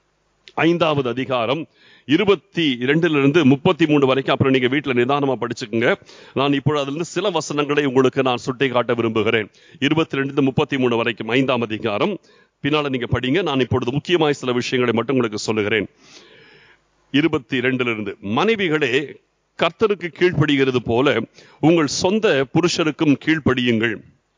ஐந்தாவது அதிகாரம் இருபத்தி இரண்டிலிருந்து முப்பத்தி மூணு வரைக்கும் அப்புறம் நீங்க வீட்டுல நிதானமா படிச்சுக்கோங்க நான் இப்பொழுது அதிலிருந்து சில வசனங்களை உங்களுக்கு நான் சுட்டி காட்ட விரும்புகிறேன் இருபத்தி ரெண்டு முப்பத்தி மூணு வரைக்கும் ஐந்தாம் அதிகாரம் பின்னால நீங்க படிங்க நான் இப்பொழுது முக்கியமாய் சில விஷயங்களை மட்டும் உங்களுக்கு சொல்லுகிறேன் இருபத்தி இரண்டிலிருந்து மனைவிகளே கர்த்தருக்கு கீழ்ப்படுகிறது போல உங்கள் சொந்த புருஷருக்கும் கீழ்ப்படியுங்கள்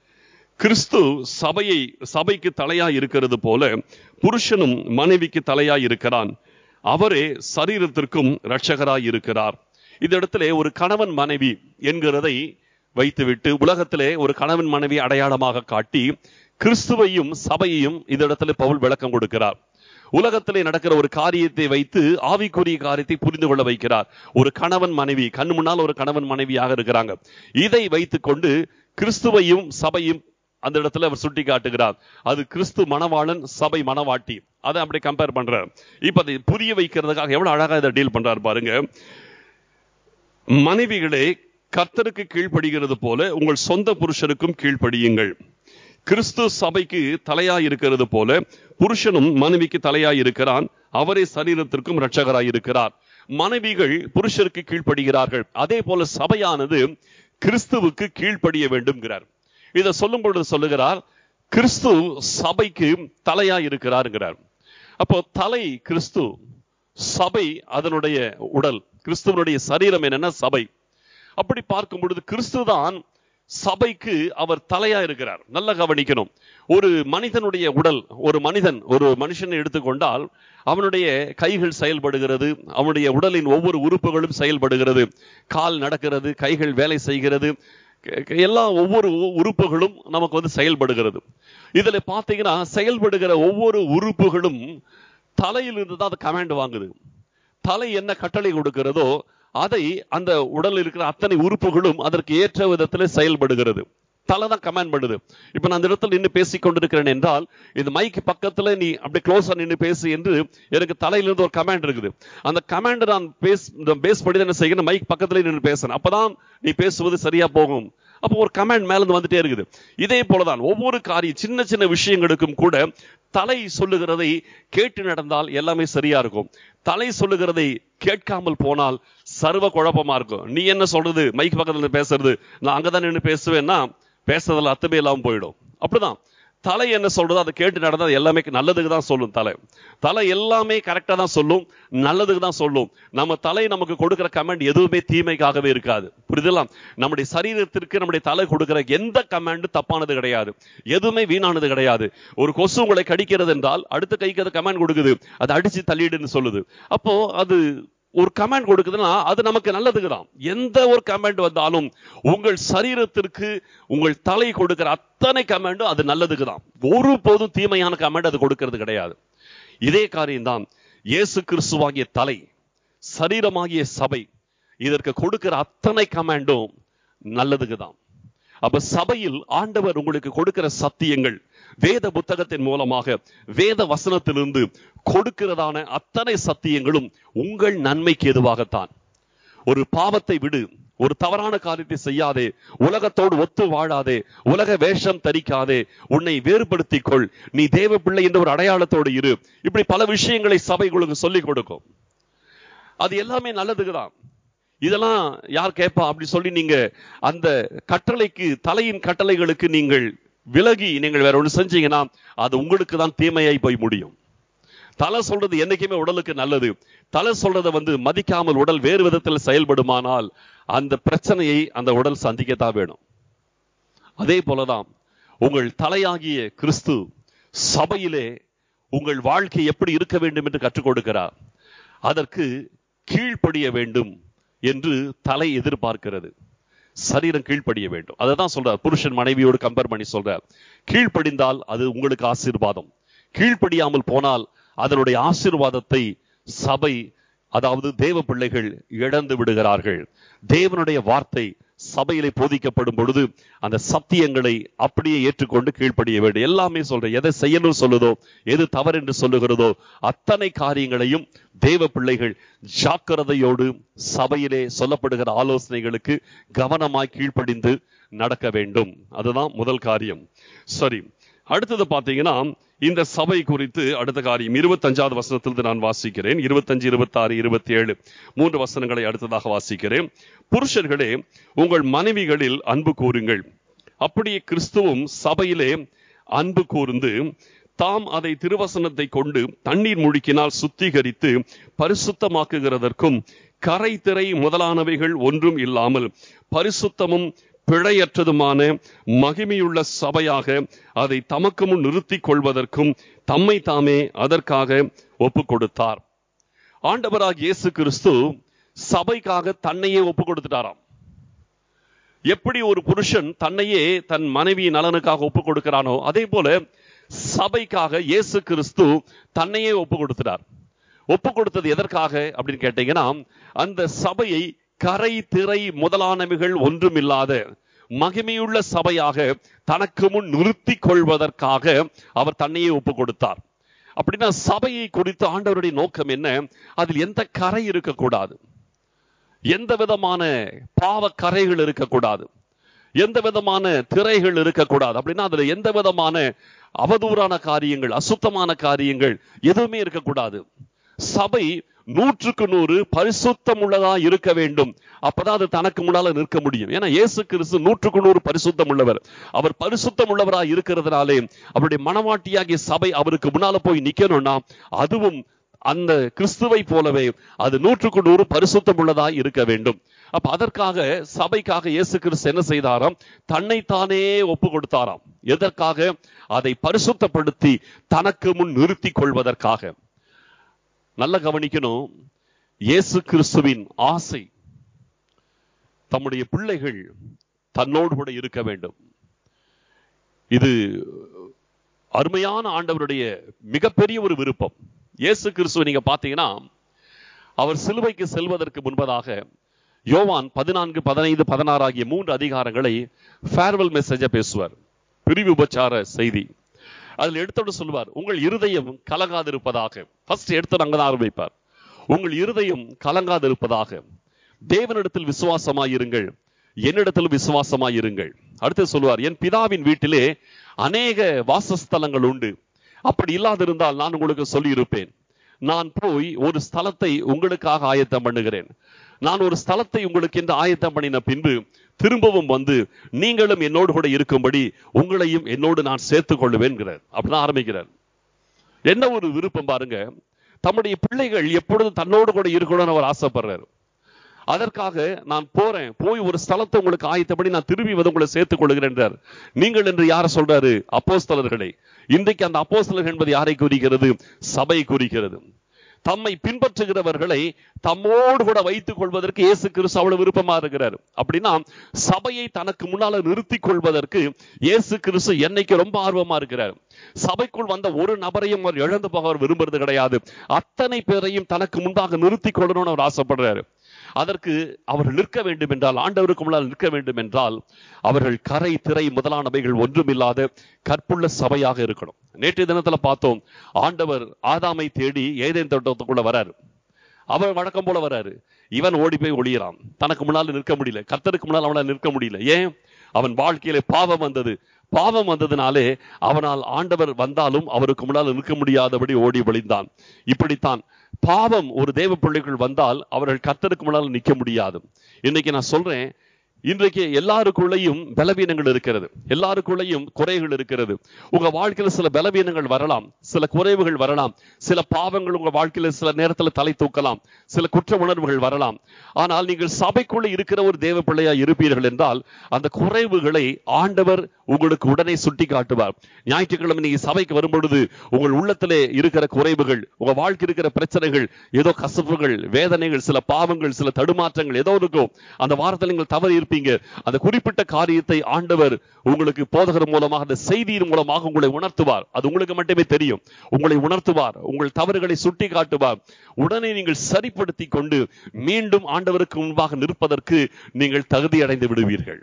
கிறிஸ்து சபையை சபைக்கு தலையாய் இருக்கிறது போல புருஷனும் மனைவிக்கு தலையாய் இருக்கிறான் அவரே சரீரத்திற்கும் இரட்சகராய் இருக்கிறார் இந்த இடத்துல ஒரு கணவன் மனைவி என்கிறதை வைத்துவிட்டு உலகத்திலே ஒரு கணவன் மனைவி அடையாளமாக காட்டி கிறிஸ்துவையும் சபையையும் இந்த இடத்துல பவுல் விளக்கம் கொடுக்கிறார் உலகத்திலே நடக்கிற ஒரு காரியத்தை வைத்து ஆவிக்குரிய காரியத்தை புரிந்து கொள்ள வைக்கிறார் ஒரு கணவன் மனைவி கண்ணு முன்னால் ஒரு கணவன் மனைவியாக இருக்கிறாங்க இதை வைத்துக்கொண்டு கிறிஸ்துவையும் சபையும் அந்த இடத்துல அவர் சுட்டி காட்டுகிறார் அது கிறிஸ்து மணவாளன் சபை மணவாட்டி அதை அப்படி கம்பேர் பண்றார் இப்ப அதை புரிய வைக்கிறதுக்காக எவ்வளவு அழகா இதை டீல் பண்றாரு பாருங்க மனைவிகளே கர்த்தருக்கு கீழ்ப்படுகிறது போல உங்கள் சொந்த புருஷருக்கும் கீழ்ப்படியுங்கள் கிறிஸ்து சபைக்கு தலையாய் இருக்கிறது போல புருஷனும் மனைவிக்கு தலையாய் இருக்கிறான் அவரே சரீரத்திற்கும் இரட்சகராய் இருக்கிறார் மனைவிகள் புருஷருக்கு கீழ்ப்படுகிறார்கள் அதே போல சபையானது கிறிஸ்துவுக்கு கீழ்ப்படிய வேண்டும்ங்கிறார் இதை சொல்லும் பொழுது சொல்லுகிறார் கிறிஸ்து சபைக்கு தலையா இருக்கிறாருங்கிறார் அப்போ தலை கிறிஸ்து சபை அதனுடைய உடல் கிறிஸ்துவனுடைய சரீரம் என்னன்னா சபை அப்படி பார்க்கும் பொழுது கிறிஸ்து தான் சபைக்கு அவர் தலையா இருக்கிறார் நல்லா கவனிக்கணும் ஒரு மனிதனுடைய உடல் ஒரு மனிதன் ஒரு மனுஷனை எடுத்துக்கொண்டால் அவனுடைய கைகள் செயல்படுகிறது அவனுடைய உடலின் ஒவ்வொரு உறுப்புகளும் செயல்படுகிறது கால் நடக்கிறது கைகள் வேலை செய்கிறது எல்லா ஒவ்வொரு உறுப்புகளும் நமக்கு வந்து செயல்படுகிறது இதுல பாத்தீங்கன்னா செயல்படுகிற ஒவ்வொரு உறுப்புகளும் தலையிலிருந்து தான் அது கமாண்ட் வாங்குது தலை என்ன கட்டளை கொடுக்கிறதோ அதை அந்த உடல் இருக்கிற அத்தனை உறுப்புகளும் அதற்கு ஏற்ற விதத்தில் செயல்படுகிறது தலை தான் கமாண்ட் பண்ணுது இப்ப நான் அந்த இடத்துல நின்று பேசிக் கொண்டிருக்கிறேன் என்றால் இந்த மைக்கு பக்கத்துல நீ அப்படியே க்ளோஸா நின்று பேசு என்று எனக்கு தலையிலிருந்து ஒரு கமாண்ட் இருக்குது அந்த கமாண்ட் நான் பேஸ் பேஸ் படி என்ன செய்யணும் மைக் பக்கத்துல நின்று பேசணும் அப்பதான் நீ பேசுவது சரியா போகும் அப்போ ஒரு கமாண்ட் மேல இருந்து வந்துட்டே இருக்குது இதே போலதான் ஒவ்வொரு காரியம் சின்ன சின்ன விஷயங்களுக்கும் கூட தலை சொல்லுகிறதை கேட்டு நடந்தால் எல்லாமே சரியா இருக்கும் தலை சொல்லுகிறதை கேட்காமல் போனால் சர்வ குழப்பமா இருக்கும் நீ என்ன சொல்றது மைக் பக்கத்துல இருந்து பேசுறது நான் அங்கதான் நின்று பேசுவேன்னா பேசுறதுல அத்தமே இல்லாம போயிடும் அப்படிதான் தலை என்ன சொல்றதோ அதை கேட்டு நடந்தா எல்லாமே நல்லதுக்கு தான் சொல்லும் தலை தலை எல்லாமே கரெக்டா தான் சொல்லும் நல்லதுக்கு தான் சொல்லும் நம்ம தலை நமக்கு கொடுக்கிற கமெண்ட் எதுவுமே தீமைக்காகவே இருக்காது புரிதலாம் நம்முடைய சரீரத்திற்கு நம்முடைய தலை கொடுக்கிற எந்த கமெண்ட் தப்பானது கிடையாது எதுவுமே வீணானது கிடையாது ஒரு கொசு உங்களை கடிக்கிறது என்றால் அடுத்த கைக்கு அது கமெண்ட் கொடுக்குது அதை அடிச்சு தள்ளிடுன்னு சொல்லுது அப்போ அது ஒரு கமாண்ட் கொடுக்குதுன்னா அது நமக்கு நல்லதுக்கு தான் எந்த ஒரு கமாண்ட் வந்தாலும் உங்கள் சரீரத்திற்கு உங்கள் தலை கொடுக்கிற அத்தனை கமாண்டும் அது நல்லதுக்கு தான் ஒரு போதும் தீமையான கமாண்ட் அது கொடுக்கிறது கிடையாது இதே காரியம்தான் இயேசு கிறிஸ்துவாகிய தலை சரீரமாகிய சபை இதற்கு கொடுக்கிற அத்தனை கமாண்டும் நல்லதுக்கு தான் அப்ப சபையில் ஆண்டவர் உங்களுக்கு கொடுக்கிற சத்தியங்கள் வேத புத்தகத்தின் மூலமாக வேத வசனத்திலிருந்து கொடுக்கிறதான அத்தனை சத்தியங்களும் உங்கள் நன்மைக்கு எதுவாகத்தான் ஒரு பாவத்தை விடு ஒரு தவறான காரியத்தை செய்யாதே உலகத்தோடு ஒத்து வாழாதே உலக வேஷம் தரிக்காதே உன்னை வேறுபடுத்திக் கொள் நீ தேவ பிள்ளை என்ற ஒரு அடையாளத்தோடு இரு இப்படி பல விஷயங்களை சபை உங்களுக்கு சொல்லிக் கொடுக்கும் அது எல்லாமே நல்லதுக்கு தான் இதெல்லாம் யார் கேட்பா அப்படி சொல்லி நீங்க அந்த கட்டளைக்கு தலையின் கட்டளைகளுக்கு நீங்கள் விலகி நீங்கள் வேற ஒன்று செஞ்சீங்கன்னா அது உங்களுக்கு தான் தீமையாய் போய் முடியும் தலை சொல்றது என்னைக்குமே உடலுக்கு நல்லது தலை சொல்றதை வந்து மதிக்காமல் உடல் வேறு விதத்தில் செயல்படுமானால் அந்த பிரச்சனையை அந்த உடல் சந்திக்கத்தான் வேணும் அதே போலதான் உங்கள் தலையாகிய கிறிஸ்து சபையிலே உங்கள் வாழ்க்கை எப்படி இருக்க வேண்டும் என்று கற்றுக் கொடுக்கிறார் அதற்கு கீழ்ப்படிய வேண்டும் என்று தலை எதிர்பார்க்கிறது சரீரம் கீழ்ப்படிய வேண்டும் அதை தான் சொல்றார் புருஷன் மனைவியோடு கம்பேர் பண்ணி சொல்றார் கீழ்ப்படிந்தால் அது உங்களுக்கு ஆசீர்வாதம் கீழ்ப்படியாமல் போனால் அதனுடைய ஆசீர்வாதத்தை சபை அதாவது தேவ பிள்ளைகள் இழந்து விடுகிறார்கள் தேவனுடைய வார்த்தை சபையிலே போதிக்கப்படும் பொழுது அந்த சத்தியங்களை அப்படியே ஏற்றுக்கொண்டு கீழ்ப்படிய வேண்டும் எல்லாமே சொல்றேன் எதை செய்யணும் சொல்லுதோ எது தவறு என்று சொல்லுகிறதோ அத்தனை காரியங்களையும் தேவ பிள்ளைகள் ஜாக்கிரதையோடு சபையிலே சொல்லப்படுகிற ஆலோசனைகளுக்கு கவனமாய் கீழ்ப்படிந்து நடக்க வேண்டும் அதுதான் முதல் காரியம் சரி அடுத்தது பாத்தீங்கன்னா இந்த சபை குறித்து அடுத்த காரியம் இருபத்தஞ்சாவது வசனத்திலிருந்து நான் வாசிக்கிறேன் இருபத்தஞ்சு இருபத்தாறு இருபத்தி ஏழு மூன்று வசனங்களை அடுத்ததாக வாசிக்கிறேன் புருஷர்களே உங்கள் மனைவிகளில் அன்பு கூறுங்கள் அப்படியே கிறிஸ்துவும் சபையிலே அன்பு கூர்ந்து தாம் அதை திருவசனத்தை கொண்டு தண்ணீர் முழுக்கினால் சுத்திகரித்து பரிசுத்தமாக்குகிறதற்கும் கரை திரை முதலானவைகள் ஒன்றும் இல்லாமல் பரிசுத்தமும் பிழையற்றதுமான மகிமையுள்ள சபையாக அதை தமக்கு முன் நிறுத்திக் கொள்வதற்கும் தம்மை தாமே அதற்காக ஒப்பு கொடுத்தார் ஆண்டவராக இயேசு கிறிஸ்து சபைக்காக தன்னையே ஒப்பு கொடுத்துட்டாராம் எப்படி ஒரு புருஷன் தன்னையே தன் மனைவி நலனுக்காக ஒப்பு கொடுக்கிறானோ அதே போல சபைக்காக இயேசு கிறிஸ்து தன்னையே ஒப்பு கொடுத்துட்டார் ஒப்பு கொடுத்தது எதற்காக அப்படின்னு கேட்டீங்கன்னா அந்த சபையை கரை திரை முதலானவைகள் ஒன்றுமில்லாத மகிமையுள்ள சபையாக தனக்கு முன் நிறுத்தி கொள்வதற்காக அவர் தன்னையே ஒப்பு கொடுத்தார் அப்படின்னா சபையை குறித்து ஆண்டவருடைய நோக்கம் என்ன அதில் எந்த கரை இருக்கக்கூடாது எந்த விதமான பாவ கரைகள் இருக்கக்கூடாது எந்த விதமான திரைகள் இருக்கக்கூடாது அப்படின்னா அதுல எந்த விதமான அவதூறான காரியங்கள் அசுத்தமான காரியங்கள் எதுவுமே இருக்கக்கூடாது சபை நூற்றுக்கு நூறு பரிசுத்தம் உள்ளதா இருக்க வேண்டும் அப்பதான் அது தனக்கு முன்னால நிற்க முடியும் ஏன்னா இயேசு கிறிஸ்து நூற்றுக்கு நூறு பரிசுத்தம் உள்ளவர் அவர் பரிசுத்தம் உள்ளவரா இருக்கிறதுனாலே அவருடைய மனவாட்டியாகிய சபை அவருக்கு முன்னால போய் நிக்கணும்னா அதுவும் அந்த கிறிஸ்துவை போலவே அது நூற்றுக்கு நூறு பரிசுத்தம் உள்ளதா இருக்க வேண்டும் அப்ப அதற்காக சபைக்காக இயேசு கிறிஸ்து என்ன செய்தாராம் தன்னைத்தானே ஒப்பு கொடுத்தாராம் எதற்காக அதை பரிசுத்தப்படுத்தி தனக்கு முன் நிறுத்திக் கொள்வதற்காக நல்ல கவனிக்கணும் இயேசு கிறிஸ்துவின் ஆசை தம்முடைய பிள்ளைகள் தன்னோடு கூட இருக்க வேண்டும் இது அருமையான ஆண்டவருடைய மிகப்பெரிய ஒரு விருப்பம் இயேசு கிறிஸ்துவ நீங்க பாத்தீங்கன்னா அவர் சிலுவைக்கு செல்வதற்கு முன்பதாக யோவான் பதினான்கு பதினைந்து பதினாறு ஆகிய மூன்று அதிகாரங்களை ஃபேர்வெல் மெசேஜ பேசுவார் பிரிவு உபச்சார செய்தி அதில் எடுத்தோடு சொல்லுவார் உங்கள் இருதயம் கலங்காதிருப்பதாக ஃபர்ஸ்ட் எடுத்து அங்கதான் ஆரம்பிப்பார் உங்கள் இருதயம் கலங்காதிருப்பதாக தேவனிடத்தில் விசுவாசமாயிருங்கள் என்னிடத்தில் விசுவாசமாயிருங்கள் அடுத்து சொல்லுவார் என் பிதாவின் வீட்டிலே அநேக வாசஸ்தலங்கள் உண்டு அப்படி இல்லாதிருந்தால் நான் உங்களுக்கு சொல்லி இருப்பேன் நான் போய் ஒரு ஸ்தலத்தை உங்களுக்காக ஆயத்தம் பண்ணுகிறேன் நான் ஒரு ஸ்தலத்தை உங்களுக்கு என்று ஆயத்தம் பண்ணின பின்பு திரும்பவும் வந்து நீங்களும் என்னோடு கூட இருக்கும்படி உங்களையும் என்னோடு நான் சேர்த்துக் கொள்ளுவேன்கிறார் அப்படிதான் ஆரம்பிக்கிறார் என்ன ஒரு விருப்பம் பாருங்க தம்முடைய பிள்ளைகள் எப்பொழுதும் தன்னோடு கூட இருக்கணும்னு அவர் ஆசைப்படுறாரு அதற்காக நான் போறேன் போய் ஒரு ஸ்தலத்தை உங்களுக்கு ஆயத்தப்படி நான் திரும்பி வந்து உங்களை சேர்த்துக் கொள்கிறேன் நீங்கள் என்று யார சொல்றாரு அப்போஸ்தலர்களை இன்றைக்கு அந்த அப்போஸ்தலர்கள் என்பது யாரை குறிக்கிறது சபை குறிக்கிறது தம்மை பின்பற்றுகிறவர்களை தம்மோடு கூட வைத்துக் கொள்வதற்கு இயேசு கிறிஸ்து அவ்வளவு விருப்பமா இருக்கிறார் அப்படின்னா சபையை தனக்கு முன்னால நிறுத்திக் கொள்வதற்கு இயேசு கிறிஸ்து என்னைக்கு ரொம்ப ஆர்வமா இருக்கிறார் சபைக்குள் வந்த ஒரு நபரையும் அவர் இழந்து போக அவர் விரும்புறது கிடையாது அத்தனை பேரையும் தனக்கு முன்பாக நிறுத்திக் கொள்ளணும்னு அவர் ஆசைப்படுறாரு அதற்கு அவர்கள் நிற்க வேண்டும் என்றால் ஆண்டவருக்கு முன்னால் நிற்க வேண்டும் என்றால் அவர்கள் கரை திரை முதலானவைகள் ஒன்றுமில்லாத கற்புள்ள சபையாக இருக்கணும் நேற்றைய தினத்துல பார்த்தோம் ஆண்டவர் ஆதாமை தேடி ஏதேன் தோட்டத்துக்குள்ள வராரு அவர் வழக்கம் போல வராரு இவன் ஓடி போய் ஒளியறான் தனக்கு முன்னால் நிற்க முடியல கர்த்தருக்கு முன்னால் அவனால் நிற்க முடியல ஏன் அவன் வாழ்க்கையில பாவம் வந்தது பாவம் வந்ததுனாலே அவனால் ஆண்டவர் வந்தாலும் அவருக்கு முன்னால் நிற்க முடியாதபடி ஓடி ஒளிந்தான் இப்படித்தான் பாவம் ஒரு தேவ பிள்ளைகள் வந்தால் அவர்கள் கர்த்தருக்கு முன்னால் நிற்க முடியாது இன்னைக்கு நான் சொல்றேன் இன்றைக்கு எல்லாருக்குள்ளேயும் பலவீனங்கள் இருக்கிறது எல்லாருக்குள்ளேயும் குறைகள் இருக்கிறது உங்க வாழ்க்கையில சில பலவீனங்கள் வரலாம் சில குறைவுகள் வரலாம் சில பாவங்கள் உங்க வாழ்க்கையில சில நேரத்துல தலை தூக்கலாம் சில குற்ற உணர்வுகள் வரலாம் ஆனால் நீங்கள் சபைக்குள்ள இருக்கிற ஒரு தேவ பிள்ளையா இருப்பீர்கள் என்றால் அந்த குறைவுகளை ஆண்டவர் உங்களுக்கு உடனே சுட்டி காட்டுவார் ஞாயிற்றுக்கிழமை நீங்க சபைக்கு வரும்பொழுது உங்கள் உள்ளத்திலே இருக்கிற குறைவுகள் உங்க வாழ்க்கை இருக்கிற பிரச்சனைகள் ஏதோ கசப்புகள் வேதனைகள் சில பாவங்கள் சில தடுமாற்றங்கள் ஏதோ இருக்கும் அந்த வாரத்தில் நீங்கள் தவறு இருப்பீங்க அந்த குறிப்பிட்ட காரியத்தை ஆண்டவர் உங்களுக்கு போதகர் மூலமாக அந்த செய்தியின் மூலமாக உங்களை உணர்த்துவார் அது உங்களுக்கு மட்டுமே தெரியும் உங்களை உணர்த்துவார் உங்கள் தவறுகளை சுட்டி காட்டுவார் உடனே நீங்கள் சரிப்படுத்தி கொண்டு மீண்டும் ஆண்டவருக்கு முன்பாக நிற்பதற்கு நீங்கள் தகுதி அடைந்து விடுவீர்கள்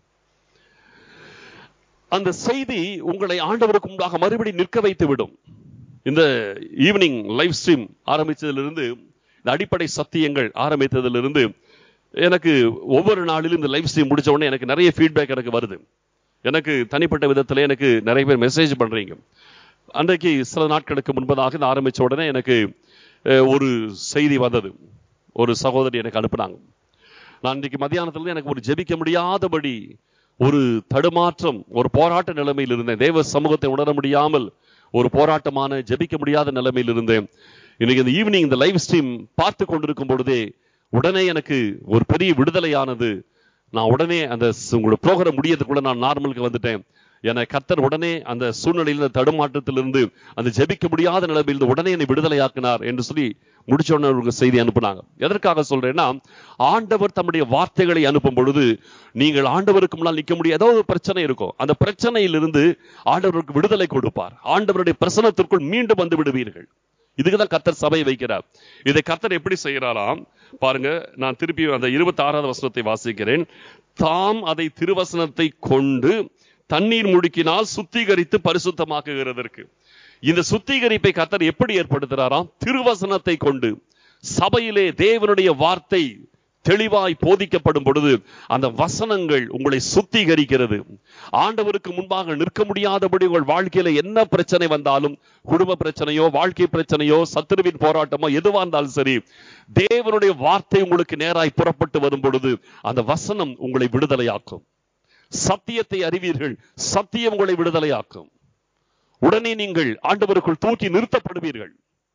அந்த செய்தி உங்களை ஆண்டவருக்கு முன்பாக மறுபடி நிற்க வைத்து விடும் இந்த ஈவினிங் லைவ் ஸ்ட்ரீம் ஆரம்பித்ததிலிருந்து இந்த அடிப்படை சத்தியங்கள் ஆரம்பித்ததிலிருந்து எனக்கு ஒவ்வொரு நாளிலும் இந்த லைவ் ஸ்ட்ரீம் முடிச்ச உடனே எனக்கு நிறைய ஃபீட்பேக் எனக்கு வருது எனக்கு தனிப்பட்ட விதத்தில் எனக்கு நிறைய பேர் மெசேஜ் பண்றீங்க அன்றைக்கு சில நாட்களுக்கு முன்பதாக இந்த ஆரம்பிச்ச உடனே எனக்கு அஹ், ஒரு செய்தி வந்தது ஒரு சகோதரி எனக்கு அனுப்புனாங்க நான் இன்னைக்கு மத்தியானத்துல எனக்கு ஒரு ஜெபிக்க முடியாதபடி ஒரு தடுமாற்றம் ஒரு போராட்ட நிலைமையில் இருந்தேன் தேவ சமூகத்தை உணர முடியாமல் ஒரு போராட்டமான ஜெபிக்க முடியாத நிலைமையில் இருந்தேன் இன்னைக்கு இந்த ஈவினிங் இந்த லைவ் ஸ்ட்ரீம் பார்த்து கொண்டிருக்கும் பொழுதே உடனே எனக்கு ஒரு பெரிய விடுதலையானது நான் உடனே அந்த ஸ்- உங்களோட ப்ரோக்ராம் முடியறதுக்குள்ள நான் நார்மலுக்கு வந்துட்டேன் என கத்தர் உடனே அந்த சூழ்நிலையில் அந்த தடுமாற்றத்திலிருந்து அந்த ஜெபிக்க முடியாத நிலைமையிலிருந்து உடனே என்னை விடுதலையாக்கினார் என்று சொல்லி முடிச்ச உடனே ஒரு செய்தி அனுப்புனாங்க எதற்காக சொல்றேன்னா ஆண்டவர் தம்முடைய வார்த்தைகளை அனுப்பும் பொழுது நீங்கள் ஆண்டவருக்கு முன்னால் நிற்க முடியாது ஏதோ ஒரு பிரச்சனை இருக்கும் அந்த பிரச்சனையிலிருந்து ஆண்டவருக்கு விடுதலை கொடுப்பார் ஆண்டவருடைய பிரசனத்திற்குள் மீண்டும் வந்து விடுவீர்கள் இதுக்குதான் கர்த்தர் சபை வைக்கிறார் இதை கர்த்தர் எப்படி செய்யறாராம் பாருங்க நான் திருப்பி அந்த இருபத்தி ஆறாவது வசனத்தை வாசிக்கிறேன் தாம் அதை திருவசனத்தை கொண்டு தண்ணீர் முடுக்கினால் சுத்திகரித்து பரிசுத்தமாக்குகிறதற்கு இந்த சுத்திகரிப்பை கர்த்தர் எப்படி ஏற்படுத்துறாராம் திருவசனத்தை கொண்டு சபையிலே தேவனுடைய வார்த்தை தெளிவாய் போதிக்கப்படும் பொழுது அந்த வசனங்கள் உங்களை சுத்திகரிக்கிறது ஆண்டவருக்கு முன்பாக நிற்க முடியாதபடி உங்கள் வாழ்க்கையில என்ன பிரச்சனை வந்தாலும் குடும்ப பிரச்சனையோ வாழ்க்கை பிரச்சனையோ சத்துருவின் போராட்டமோ எதுவா இருந்தாலும் சரி தேவனுடைய வார்த்தை உங்களுக்கு நேராய் புறப்பட்டு வரும் பொழுது அந்த வசனம் உங்களை விடுதலையாக்கும் சத்தியத்தை அறிவீர்கள் சத்தியம் உங்களை விடுதலையாக்கும் உடனே நீங்கள் ஆண்டவருக்குள் தூக்கி நிறுத்தப்படுவீர்கள்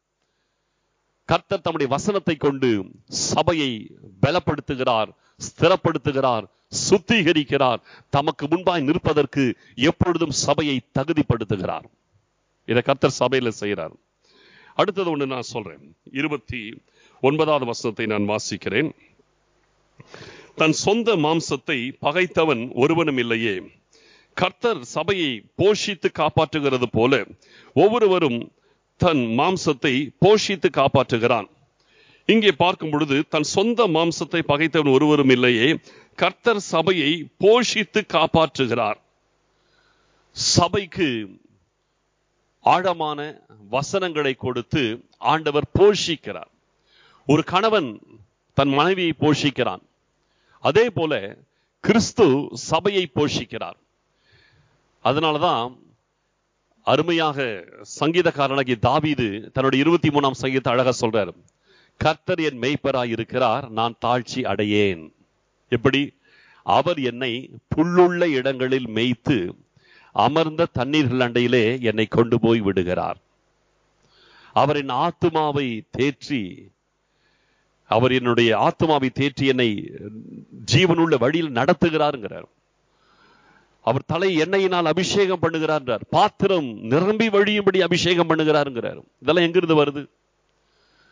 கர்த்தர் தம்முடைய வசனத்தை கொண்டு சபையை பலப்படுத்துகிறார் ஸ்திரப்படுத்துகிறார் சுத்திகரிக்கிறார் தமக்கு முன்பாய் நிற்பதற்கு எப்பொழுதும் சபையை தகுதிப்படுத்துகிறார் இதை கர்த்தர் சபையில செய்கிறார் அடுத்தது ஒண்ணு நான் சொல்றேன் இருபத்தி ஒன்பதாவது வசனத்தை நான் வாசிக்கிறேன் தன் சொந்த மாம்சத்தை பகைத்தவன் ஒருவனும் இல்லையே கர்த்தர் சபையை போஷித்து காப்பாற்றுகிறது போல ஒவ்வொருவரும் தன் மாம்சத்தை போஷித்து காப்பாற்றுகிறான் இங்கே பார்க்கும் பொழுது தன் சொந்த மாம்சத்தை பகைத்தவன் ஒருவரும் இல்லையே கர்த்தர் சபையை போஷித்து காப்பாற்றுகிறார் சபைக்கு ஆழமான வசனங்களை கொடுத்து ஆண்டவர் போஷிக்கிறார் ஒரு கணவன் தன் மனைவியை போஷிக்கிறான் அதே போல கிறிஸ்து சபையை போஷிக்கிறார் அதனாலதான் அருமையாக சங்கீதக்காரனாகிய தாவீது தன்னுடைய இருபத்தி மூணாம் சங்கீதத்தை அழகா சொல்றாரு கர்த்தர் என் மெய்ப்பராய் இருக்கிறார் நான் தாழ்ச்சி அடையேன் எப்படி அவர் என்னை புல்லுள்ள இடங்களில் மேய்த்து அமர்ந்த தண்ணீர்கள் அண்டையிலே என்னை கொண்டு போய் விடுகிறார் அவரின் ஆத்துமாவை தேற்றி அவர் என்னுடைய ஆத்துமாவை தேற்றி என்னை ஜீவனுள்ள வழியில் நடத்துகிறாருங்கிறார் அவர் தலை எண்ணெயினால் அபிஷேகம் பண்ணுகிறார் பாத்திரம் நிரம்பி வழியும்படி அபிஷேகம் பண்ணுகிறாருங்கிறார் இதெல்லாம் எங்கிருந்து வருது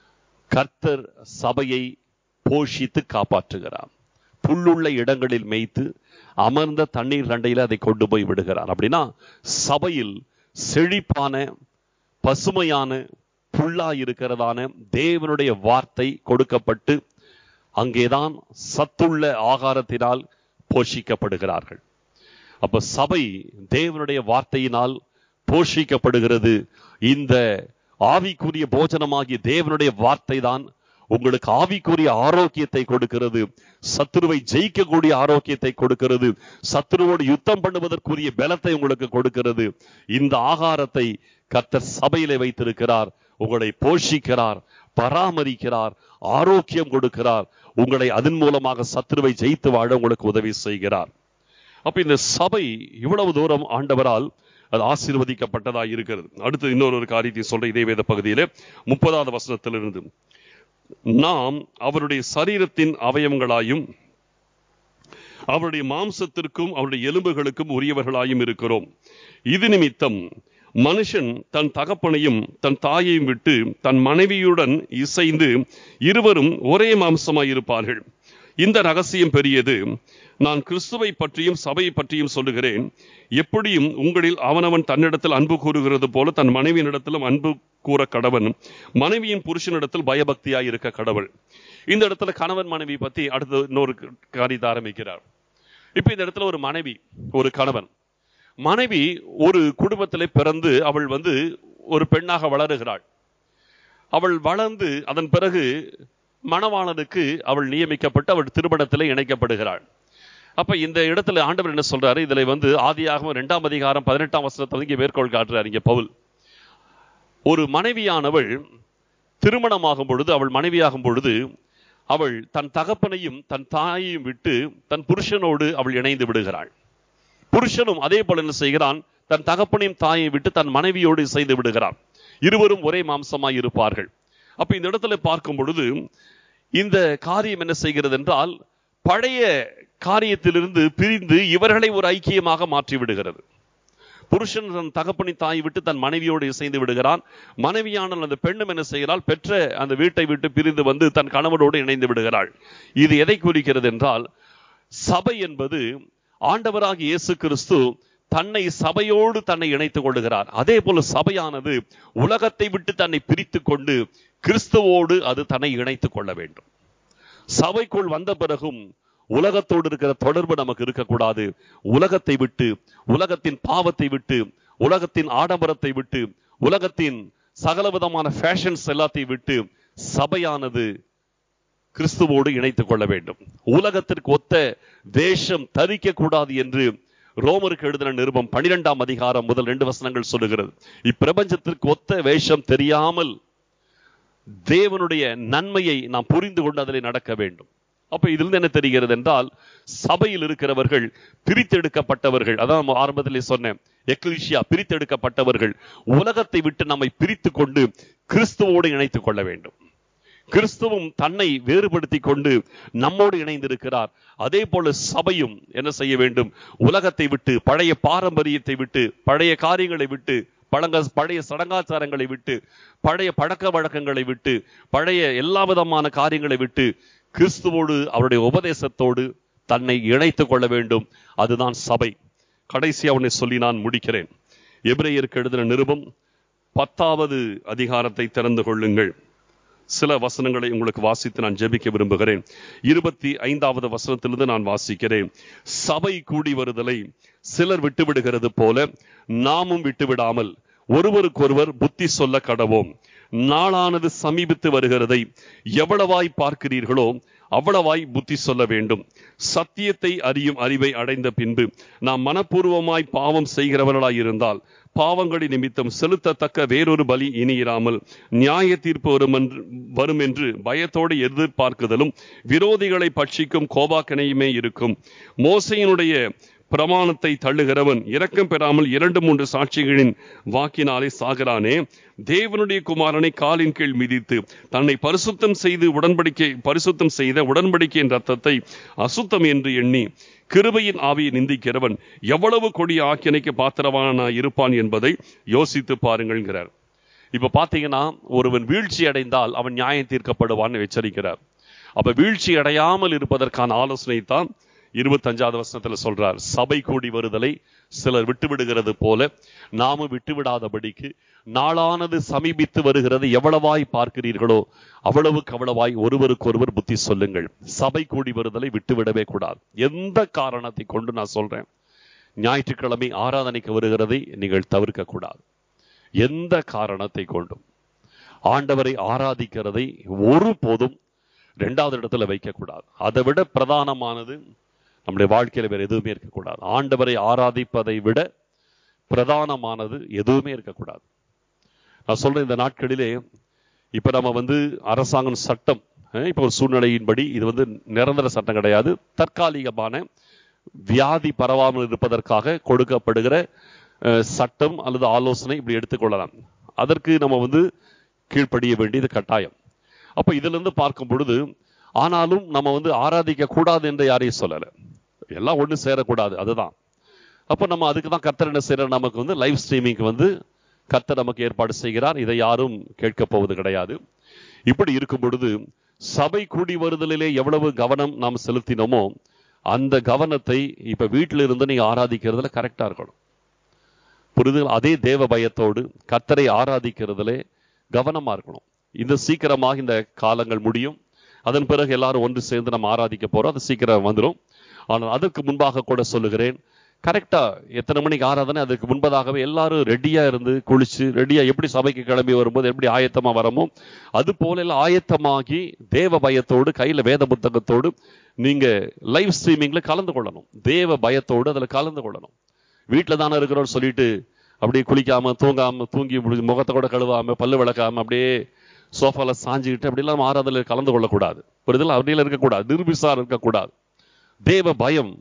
கர்த்தர் சபையை போஷித்து காப்பாற்றுகிறார் புல்லுள்ள இடங்களில் மேய்த்து அமர்ந்த தண்ணீர் கண்டையில் அதை கொண்டு போய் விடுகிறார் அப்படின்னா சபையில் செழிப்பான பசுமையான புல்லா இருக்கிறதான தேவனுடைய வார்த்தை கொடுக்கப்பட்டு அங்கேதான் சத்துள்ள ஆகாரத்தினால் போஷிக்கப்படுகிறார்கள் அப்ப சபை தேவனுடைய வார்த்தையினால் போஷிக்கப்படுகிறது இந்த ஆவிக்குரிய போஜனமாகிய தேவனுடைய வார்த்தை தான் உங்களுக்கு ஆவிக்குரிய ஆரோக்கியத்தை கொடுக்கிறது சத்துருவை ஜெயிக்கக்கூடிய ஆரோக்கியத்தை கொடுக்கிறது சத்துருவோடு யுத்தம் பண்ணுவதற்குரிய பலத்தை உங்களுக்கு கொடுக்கிறது இந்த ஆகாரத்தை கர்த்தர் சபையிலே வைத்திருக்கிறார் உங்களை போஷிக்கிறார் பராமரிக்கிறார் ஆரோக்கியம் கொடுக்கிறார் உங்களை அதன் மூலமாக சத்துருவை ஜெயித்து வாழ உங்களுக்கு உதவி செய்கிறார் அப்ப இந்த சபை இவ்வளவு தூரம் ஆண்டவரால் அது ஆசீர்வதிக்கப்பட்டதா இருக்கிறது அடுத்து இன்னொரு ஒரு காரியத்தை சொல்ற இதே வேத பகுதியிலே முப்பதாவது வசனத்திலிருந்து நாம் அவருடைய சரீரத்தின் அவயவங்களாயும் அவருடைய மாம்சத்திற்கும் அவருடைய எலும்புகளுக்கும் உரியவர்களாயும் இருக்கிறோம் இது நிமித்தம் மனுஷன் தன் தகப்பனையும் தன் தாயையும் விட்டு தன் மனைவியுடன் இசைந்து இருவரும் ஒரே மாம்சமாய் இருப்பார்கள் இந்த ரகசியம் பெரியது நான் கிறிஸ்துவை பற்றியும் சபையை பற்றியும் சொல்லுகிறேன் எப்படியும் உங்களில் அவனவன் தன்னிடத்தில் அன்பு கூறுகிறது போல தன் மனைவியினிடத்திலும் அன்பு கூற கடவன் மனைவியின் புருஷனிடத்தில் பயபக்தியாய் இருக்க கடவுள் இந்த இடத்துல கணவன் மனைவி பத்தி அடுத்து இன்னொரு காரியத்தை ஆரம்பிக்கிறார் இப்ப இந்த இடத்துல ஒரு மனைவி ஒரு கணவன் மனைவி ஒரு குடும்பத்திலே பிறந்து அவள் வந்து ஒரு பெண்ணாக வளருகிறாள் அவள் வளர்ந்து அதன் பிறகு மணவாளனுக்கு அவள் நியமிக்கப்பட்டு அவள் திருமணத்திலே இணைக்கப்படுகிறாள் அப்ப இந்த இடத்துல ஆண்டவர் என்ன சொல்றாரு இதுல வந்து ஆதியாகவும் இரண்டாம் அதிகாரம் பதினெட்டாம் வசனத்தை இங்கே மேற்கோள் காட்டுறாரு இங்க பவுல் ஒரு மனைவியானவள் திருமணமாகும் பொழுது அவள் மனைவியாகும் பொழுது அவள் தன் தகப்பனையும் தன் தாயையும் விட்டு தன் புருஷனோடு அவள் இணைந்து விடுகிறாள் புருஷனும் அதே போல என்ன செய்கிறான் தன் தகப்பனையும் தாயை விட்டு தன் மனைவியோடு இசைந்து விடுகிறான் இருவரும் ஒரே மாம்சமாய் இருப்பார்கள் அப்ப இந்த இடத்துல பார்க்கும் பொழுது இந்த காரியம் என்ன செய்கிறது என்றால் பழைய காரியத்திலிருந்து பிரிந்து இவர்களை ஒரு ஐக்கியமாக மாற்றி விடுகிறது புருஷன் தன் தகப்பனை தாய் விட்டு தன் மனைவியோடு இசைந்து விடுகிறான் மனைவியான அந்த பெண்ணும் என்ன செய்கிறாள் பெற்ற அந்த வீட்டை விட்டு பிரிந்து வந்து தன் கணவனோடு இணைந்து விடுகிறாள் இது எதை குறிக்கிறது என்றால் சபை என்பது ஆண்டவராக இயேசு கிறிஸ்து தன்னை சபையோடு தன்னை இணைத்துக் கொள்ளுகிறார் அதே போல சபையானது உலகத்தை விட்டு தன்னை பிரித்து கொண்டு கிறிஸ்துவோடு அது தன்னை இணைத்துக் கொள்ள வேண்டும் சபைக்குள் வந்த பிறகும் உலகத்தோடு இருக்கிற தொடர்பு நமக்கு இருக்கக்கூடாது உலகத்தை விட்டு உலகத்தின் பாவத்தை விட்டு உலகத்தின் ஆடம்பரத்தை விட்டு உலகத்தின் சகலவிதமான ஃபேஷன்ஸ் எல்லாத்தையும் விட்டு சபையானது கிறிஸ்துவோடு இணைத்துக் கொள்ள வேண்டும் உலகத்திற்கு ஒத்த வேஷம் தரிக்க கூடாது என்று ரோமருக்கு எழுதின நிருபம் பனிரெண்டாம் அதிகாரம் முதல் ரெண்டு வசனங்கள் சொல்லுகிறது இப்பிரபஞ்சத்திற்கு ஒத்த வேஷம் தெரியாமல் தேவனுடைய நன்மையை நாம் புரிந்து கொண்டு அதில் நடக்க வேண்டும் அப்ப இதிலிருந்து என்ன தெரிகிறது என்றால் சபையில் இருக்கிறவர்கள் பிரித்தெடுக்கப்பட்டவர்கள் அதான் ஆரம்பத்திலே சொன்னேன் எக்லிஷியா பிரித்தெடுக்கப்பட்டவர்கள் உலகத்தை விட்டு நம்மை பிரித்து கொண்டு கிறிஸ்துவோடு இணைத்துக் கொள்ள வேண்டும் கிறிஸ்துவும் தன்னை வேறுபடுத்தி கொண்டு நம்மோடு இணைந்திருக்கிறார் அதே போல சபையும் என்ன செய்ய வேண்டும் உலகத்தை விட்டு பழைய பாரம்பரியத்தை விட்டு பழைய காரியங்களை விட்டு பழங்க பழைய சடங்காச்சாரங்களை விட்டு பழைய பழக்க வழக்கங்களை விட்டு பழைய எல்லா விதமான காரியங்களை விட்டு கிறிஸ்துவோடு அவருடைய உபதேசத்தோடு தன்னை இணைத்துக் கொள்ள வேண்டும் அதுதான் சபை கடைசி அவனை சொல்லி நான் முடிக்கிறேன் எபிரேயருக்கு எழுதின நிருபம் பத்தாவது அதிகாரத்தை திறந்து கொள்ளுங்கள் சில வசனங்களை உங்களுக்கு வாசித்து நான் ஜெபிக்க விரும்புகிறேன் இருபத்தி ஐந்தாவது வசனத்திலிருந்து நான் வாசிக்கிறேன் சபை கூடி வருதலை சிலர் விட்டுவிடுகிறது போல நாமும் விட்டுவிடாமல் ஒருவருக்கொருவர் புத்தி சொல்ல கடவோம் நாளானது சமீபித்து வருகிறதை எவ்வளவாய் பார்க்கிறீர்களோ அவ்வளவாய் புத்தி சொல்ல வேண்டும் சத்தியத்தை அறியும் அறிவை அடைந்த பின்பு நாம் மனப்பூர்வமாய் பாவம் செய்கிறவர்களாய் இருந்தால் பாவங்களின் நிமித்தம் செலுத்தத்தக்க வேறொரு பலி இனியிராமல் நியாய தீர்ப்பு வரும் என்று வரும் என்று பயத்தோடு எதிர்பார்க்குதலும் விரோதிகளை பட்சிக்கும் கோபாக்கனையுமே இருக்கும் மோசையினுடைய பிரமாணத்தை தள்ளுகிறவன் இரக்கம் பெறாமல் இரண்டு மூன்று சாட்சிகளின் வாக்கினாலே சாகிறானே தேவனுடைய குமாரனை காலின் கீழ் மிதித்து தன்னை பரிசுத்தம் செய்து உடன்படிக்கை பரிசுத்தம் செய்த உடன்படிக்கையின் ரத்தத்தை அசுத்தம் என்று எண்ணி கிருபையின் ஆவியை நிந்திக்கிறவன் எவ்வளவு கொடிய ஆக்கினைக்கு பாத்திரவானாய் இருப்பான் என்பதை யோசித்து பாருங்கள்ங்கிறார் இப்ப பாத்தீங்கன்னா ஒருவன் வீழ்ச்சி அடைந்தால் அவன் நியாயம் தீர்க்கப்படுவான்னு எச்சரிக்கிறார் அப்ப வீழ்ச்சி அடையாமல் இருப்பதற்கான ஆலோசனை தான் இருபத்தஞ்சாவது வசனத்துல சொல்றார் சபை கூடி வருதலை சிலர் விட்டு விடுகிறது போல நாமும் விட்டு விடாதபடிக்கு நாளானது சமீபித்து வருகிறது எவ்வளவாய் பார்க்கிறீர்களோ அவ்வளவுக்கு அவ்வளவாய் ஒருவருக்கொருவர் புத்தி சொல்லுங்கள் சபை கூடி வருதலை விட்டுவிடவே கூடாது எந்த காரணத்தை கொண்டு நான் சொல்றேன் ஞாயிற்றுக்கிழமை ஆராதனைக்கு வருகிறதை நீங்கள் தவிர்க்க கூடாது எந்த காரணத்தை கொண்டும் ஆண்டவரை ஆராதிக்கிறதை ஒருபோதும் இரண்டாவது இடத்துல வைக்கக்கூடாது அதை விட பிரதானமானது நம்முடைய வாழ்க்கையில வேற எதுவுமே இருக்கக்கூடாது ஆண்டவரை ஆராதிப்பதை விட பிரதானமானது எதுவுமே இருக்கக்கூடாது நான் சொல்றேன் இந்த நாட்களிலே இப்ப நம்ம வந்து அரசாங்கம் சட்டம் அஹ், இப்ப ஒரு சூழ்நிலையின்படி இது வந்து நிரந்தர சட்டம் கிடையாது தற்காலிகமான வியாதி பரவாமல் இருப்பதற்காக கொடுக்கப்படுகிற அஹ், சட்டம் அல்லது ஆலோசனை இப்படி எடுத்துக்கொள்ளலாம் அதற்கு நம்ம வந்து கீழ்ப்படிய வேண்டியது கட்டாயம் அப்ப இதுல இருந்து பார்க்கும் பொழுது ஆனாலும் நம்ம வந்து ஆராதிக்க கூடாது என்று யாரையும் சொல்லல எல்லாம் ஒண்ணு சேரக்கூடாது அதுதான் அப்ப நம்ம அதுக்கு தான் கர்த்தர் என்ன செய்யறார் நமக்கு வந்து லைவ் ஸ்ட்ரீமிங்க்கு வந்து கர்த்தர் நமக்கு ஏற்பாடு செய்கிறார் இதை யாரும் கேட்க போவது கிடையாது இப்படி இருக்கும் பொழுது சபை கூடி வருதலிலே எவ்வளவு கவனம் நாம் செலுத்தினோமோ அந்த கவனத்தை இப்ப வீட்டில இருந்து நீங்க ஆராதிக்கிறதுல கரெக்டா இருக்கணும் புரிதல் அதே தேவ பயத்தோடு கர்த்தரை ஆராதிக்கிறதுல கவனமா இருக்கணும் இந்த சீக்கிரமாக இந்த காலங்கள் முடியும் அதன் பிறகு எல்லாரும் ஒன்று சேர்ந்து நம்ம ஆராதிக்க போறோம் அது சீக்கிரம் வந்துடும் ஆனால் அதற்கு முன்பாக கூட சொல்லுகிறேன் கரெக்டா எத்தனை மணிக்கு ஆராதனை அதுக்கு முன்பதாகவே எல்லாரும் ரெடியா இருந்து குளிச்சு ரெடியா எப்படி சபைக்கு கிளம்பி வரும்போது எப்படி ஆயத்தமா வரமோ அது போல எல்லாம் ஆயத்தமாகி தேவ பயத்தோடு கையில வேத புத்தகத்தோடு நீங்க லைவ் ஸ்ட்ரீமிங்ல கலந்து கொள்ளணும் தேவ பயத்தோடு அதுல கலந்து கொள்ளணும் வீட்டுல தானே இருக்கிறோம்னு சொல்லிட்டு அப்படியே குளிக்காம தூங்காம தூங்கி முடிஞ்சு முகத்தை கூட கழுவாம பல்லு விளக்காம அப்படியே சோஃபால சாஞ்சிக்கிட்டு அப்படிலாம் ஆராதனையில் கலந்து கொள்ளக்கூடாது புரிதல் அப்படியெல்லாம் இருக்கக்கூடாது நிர்விசாரம் இருக்கக்கூடாது தேவ பயம்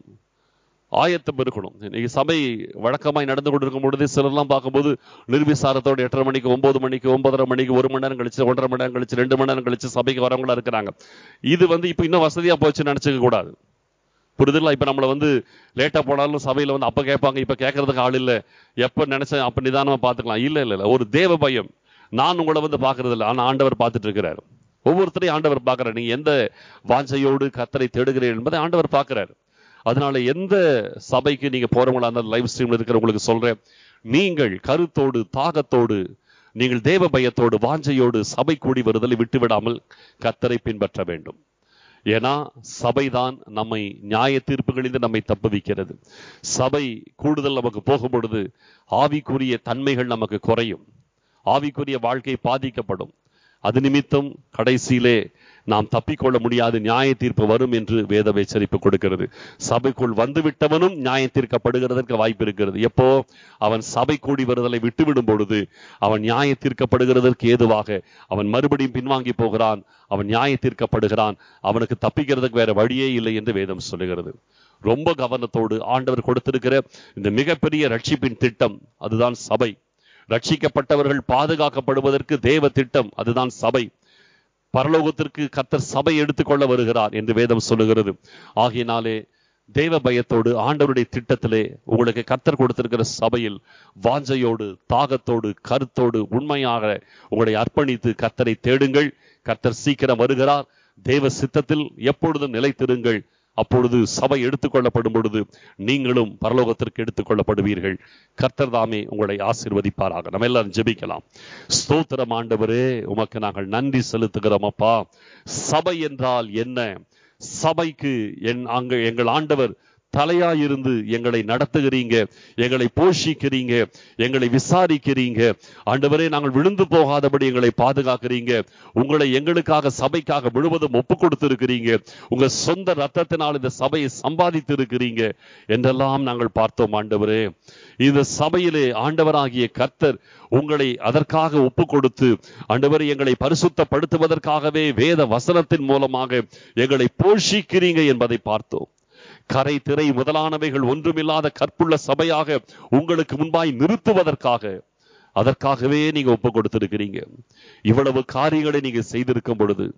ஆயத்தம் இருக்கணும் இன்னைக்கு சபை வழக்கமாய் நடந்து கொண்டிருக்கும் பொழுது சிலர்லாம் பார்க்கும்போது நிர்விசாரத்தோட எட்டரை மணிக்கு ஒன்பது மணிக்கு ஒன்பதரை மணிக்கு ஒரு மணி நேரம் கழிச்சு ஒன்றரை மணி நேரம் கழிச்சு ரெண்டு மணி நேரம் கழிச்சு சபைக்கு வரவங்களா இருக்கிறாங்க இது வந்து இப்ப இன்னும் வசதியா போச்சுன்னு நினைச்சுக்க கூடாது புரிதலா இப்ப நம்மள வந்து லேட்டா போனாலும் சபையில வந்து அப்ப கேட்பாங்க இப்ப கேட்கறதுக்கு ஆள் இல்ல எப்ப நினைச்சேன் அப்ப நிதானமா பாத்துக்கலாம் இல்ல இல்ல இல்ல ஒரு தேவ பயம் நான் உங்களை வந்து பாக்குறது இல்ல ஆனா ஆண்டவர் பார்த்துட்டு இருக்கிறாரு ஒவ்வொருத்தரையும் ஆண்டவர் பார்க்கிறார் நீங்க எந்த வாஞ்சையோடு கத்தரை தேடுகிறீர்கள் என்பதை ஆண்டவர் பார்க்கிறார் அதனால எந்த சபைக்கு நீங்க போறவங்களா இருந்தாலும் லைவ் ஸ்ட்ரீம்ல இருக்கிறவங்களுக்கு சொல்றேன் நீங்கள் கருத்தோடு தாகத்தோடு நீங்கள் தேவ பயத்தோடு வாஞ்சையோடு சபை கூடி வருதலை விட்டுவிடாமல் கத்தரை பின்பற்ற வேண்டும் ஏன்னா சபைதான் நம்மை நியாய தீர்ப்புகளிலிருந்து நம்மை தப்புவிக்கிறது சபை கூடுதல் நமக்கு போகும் பொழுது ஆவிக்குரிய தன்மைகள் நமக்கு குறையும் ஆவிக்குரிய வாழ்க்கை பாதிக்கப்படும் அது நிமித்தம் கடைசியிலே நாம் தப்பிக்கொள்ள முடியாது நியாய தீர்ப்பு வரும் என்று வேத எச்சரிப்பு கொடுக்கிறது சபைக்குள் வந்து விட்டவனும் நியாய தீர்க்கப்படுகிறதற்கு வாய்ப்பு இருக்கிறது எப்போ அவன் சபை கூடி வருதலை விட்டுவிடும் பொழுது அவன் நியாய தீர்க்கப்படுகிறதற்கு ஏதுவாக அவன் மறுபடியும் பின்வாங்கி போகிறான் அவன் நியாய தீர்க்கப்படுகிறான் அவனுக்கு தப்பிக்கிறதுக்கு வேற வழியே இல்லை என்று வேதம் சொல்லுகிறது ரொம்ப கவனத்தோடு ஆண்டவர் கொடுத்திருக்கிற இந்த மிகப்பெரிய ரட்சிப்பின் திட்டம் அதுதான் சபை ரட்சிக்கப்பட்டவர்கள் பாதுகாக்கப்படுவதற்கு தேவ திட்டம் அதுதான் சபை பரலோகத்திற்கு கத்தர் சபை எடுத்துக்கொள்ள வருகிறார் என்று வேதம் சொல்லுகிறது ஆகையினாலே தேவ பயத்தோடு ஆண்டவருடைய திட்டத்திலே உங்களுக்கு கத்தர் கொடுத்திருக்கிற சபையில் வாஞ்சையோடு தாகத்தோடு கருத்தோடு உண்மையாக உங்களை அர்ப்பணித்து கத்தரை தேடுங்கள் கத்தர் சீக்கிரம் வருகிறார் தேவ சித்தத்தில் எப்பொழுதும் நிலைத்திருங்கள் அப்பொழுது சபை எடுத்துக்கொள்ளப்படும் பொழுது நீங்களும் பரலோகத்திற்கு எடுத்துக்கொள்ளப்படுவீர்கள் கர்த்தர் தாமே உங்களை ஆசீர்வதிப்பாராக நம்ம எல்லாரும் ஜெபிக்கலாம் ஸ்தோத்திரம் ஆண்டவரே உமக்கு நாங்கள் நன்றி செலுத்துகிறோம் அப்பா சபை என்றால் என்ன சபைக்கு என் அங்க எங்கள் ஆண்டவர் தலையாயிருந்து எங்களை நடத்துகிறீங்க எங்களை போஷிக்கிறீங்க எங்களை விசாரிக்கிறீங்க ஆண்டவரே நாங்கள் விழுந்து போகாதபடி எங்களை பாதுகாக்கிறீங்க உங்களை எங்களுக்காக சபைக்காக முழுவதும் ஒப்பு கொடுத்திருக்கிறீங்க உங்க சொந்த ரத்தத்தினால் இந்த சபையை சம்பாதித்து இருக்கிறீங்க என்றெல்லாம் நாங்கள் பார்த்தோம் ஆண்டவரே இந்த சபையிலே ஆண்டவராகிய கர்த்தர் உங்களை அதற்காக ஒப்பு கொடுத்து ஆண்டவர் எங்களை பரிசுத்தப்படுத்துவதற்காகவே வேத வசனத்தின் மூலமாக எங்களை போஷிக்கிறீங்க என்பதை பார்த்தோம் கரை திரை முதலானவைகள் ஒன்றுமில்லாத கற்புள்ள சபையாக உங்களுக்கு முன்பாய் நிறுத்துவதற்காக அதற்காகவே நீங்க ஒப்பு கொடுத்திருக்கிறீங்க இவ்வளவு காரியங்களை நீங்க செய்திருக்கும் பொழுது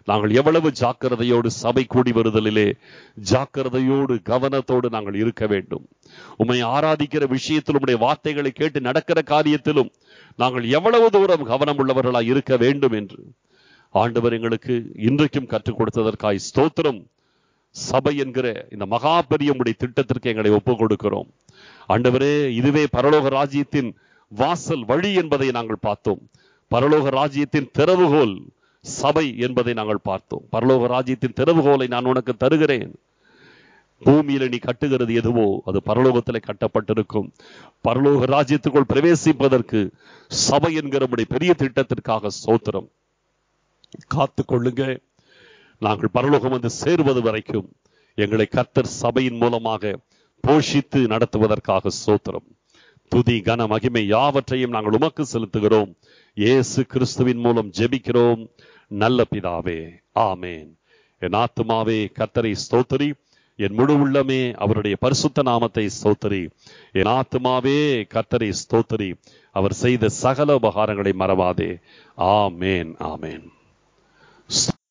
நாங்கள் எவ்வளவு ஜாக்கிரதையோடு சபை கூடி வருதலிலே ஜாக்கிரதையோடு கவனத்தோடு நாங்கள் இருக்க வேண்டும் உம்மை ஆராதிக்கிற விஷயத்திலும் உடைய வார்த்தைகளை கேட்டு நடக்கிற காரியத்திலும் நாங்கள் எவ்வளவு தூரம் கவனம் உள்ளவர்களாய் இருக்க வேண்டும் என்று ஆண்டவர் எங்களுக்கு இன்றைக்கும் கற்றுக் கொடுத்ததற்காய் ஸ்தோத்திரம் சபை என்கிற இந்த மகா பெரிய உடைய திட்டத்திற்கு எங்களை ஒப்புக் கொடுக்கிறோம் ஆண்டவரே இதுவே பரலோக ராஜ்யத்தின் வாசல் வழி என்பதை நாங்கள் பார்த்தோம் பரலோக ராஜ்யத்தின் திறவுகோல் சபை என்பதை நாங்கள் பார்த்தோம் பரலோக ராஜ்யத்தின் திறவுகோலை நான் உனக்கு தருகிறேன் பூமியில நீ கட்டுகிறது எதுவோ அது பரலோகத்திலே கட்டப்பட்டிருக்கும் பரலோக ராஜ்யத்துக்குள் பிரவேசிப்பதற்கு சபை என்கிற நம்முடைய பெரிய திட்டத்திற்காக சோத்திரம் காத்து கொள்ளுங்க நாங்கள் பரலோகம் வந்து சேருவது வரைக்கும் எங்களை கர்த்தர் சபையின் மூலமாக போஷித்து நடத்துவதற்காக சோத்திரம் துதி கன மகிமை யாவற்றையும் நாங்கள் உமக்கு செலுத்துகிறோம் இயேசு கிறிஸ்துவின் மூலம் ஜெபிக்கிறோம் நல்ல பிதாவே ஆமேன் என் ஆத்துமாவே கர்த்தரை ஸ்தோத்தரி என் முழு உள்ளமே அவருடைய பரிசுத்த நாமத்தை ஸ்தோத்தரி என் ஆத்துமாவே கர்த்தரை ஸ்தோத்தரி அவர் செய்த சகல உபகாரங்களை மறவாதே ஆமேன் ஆமேன்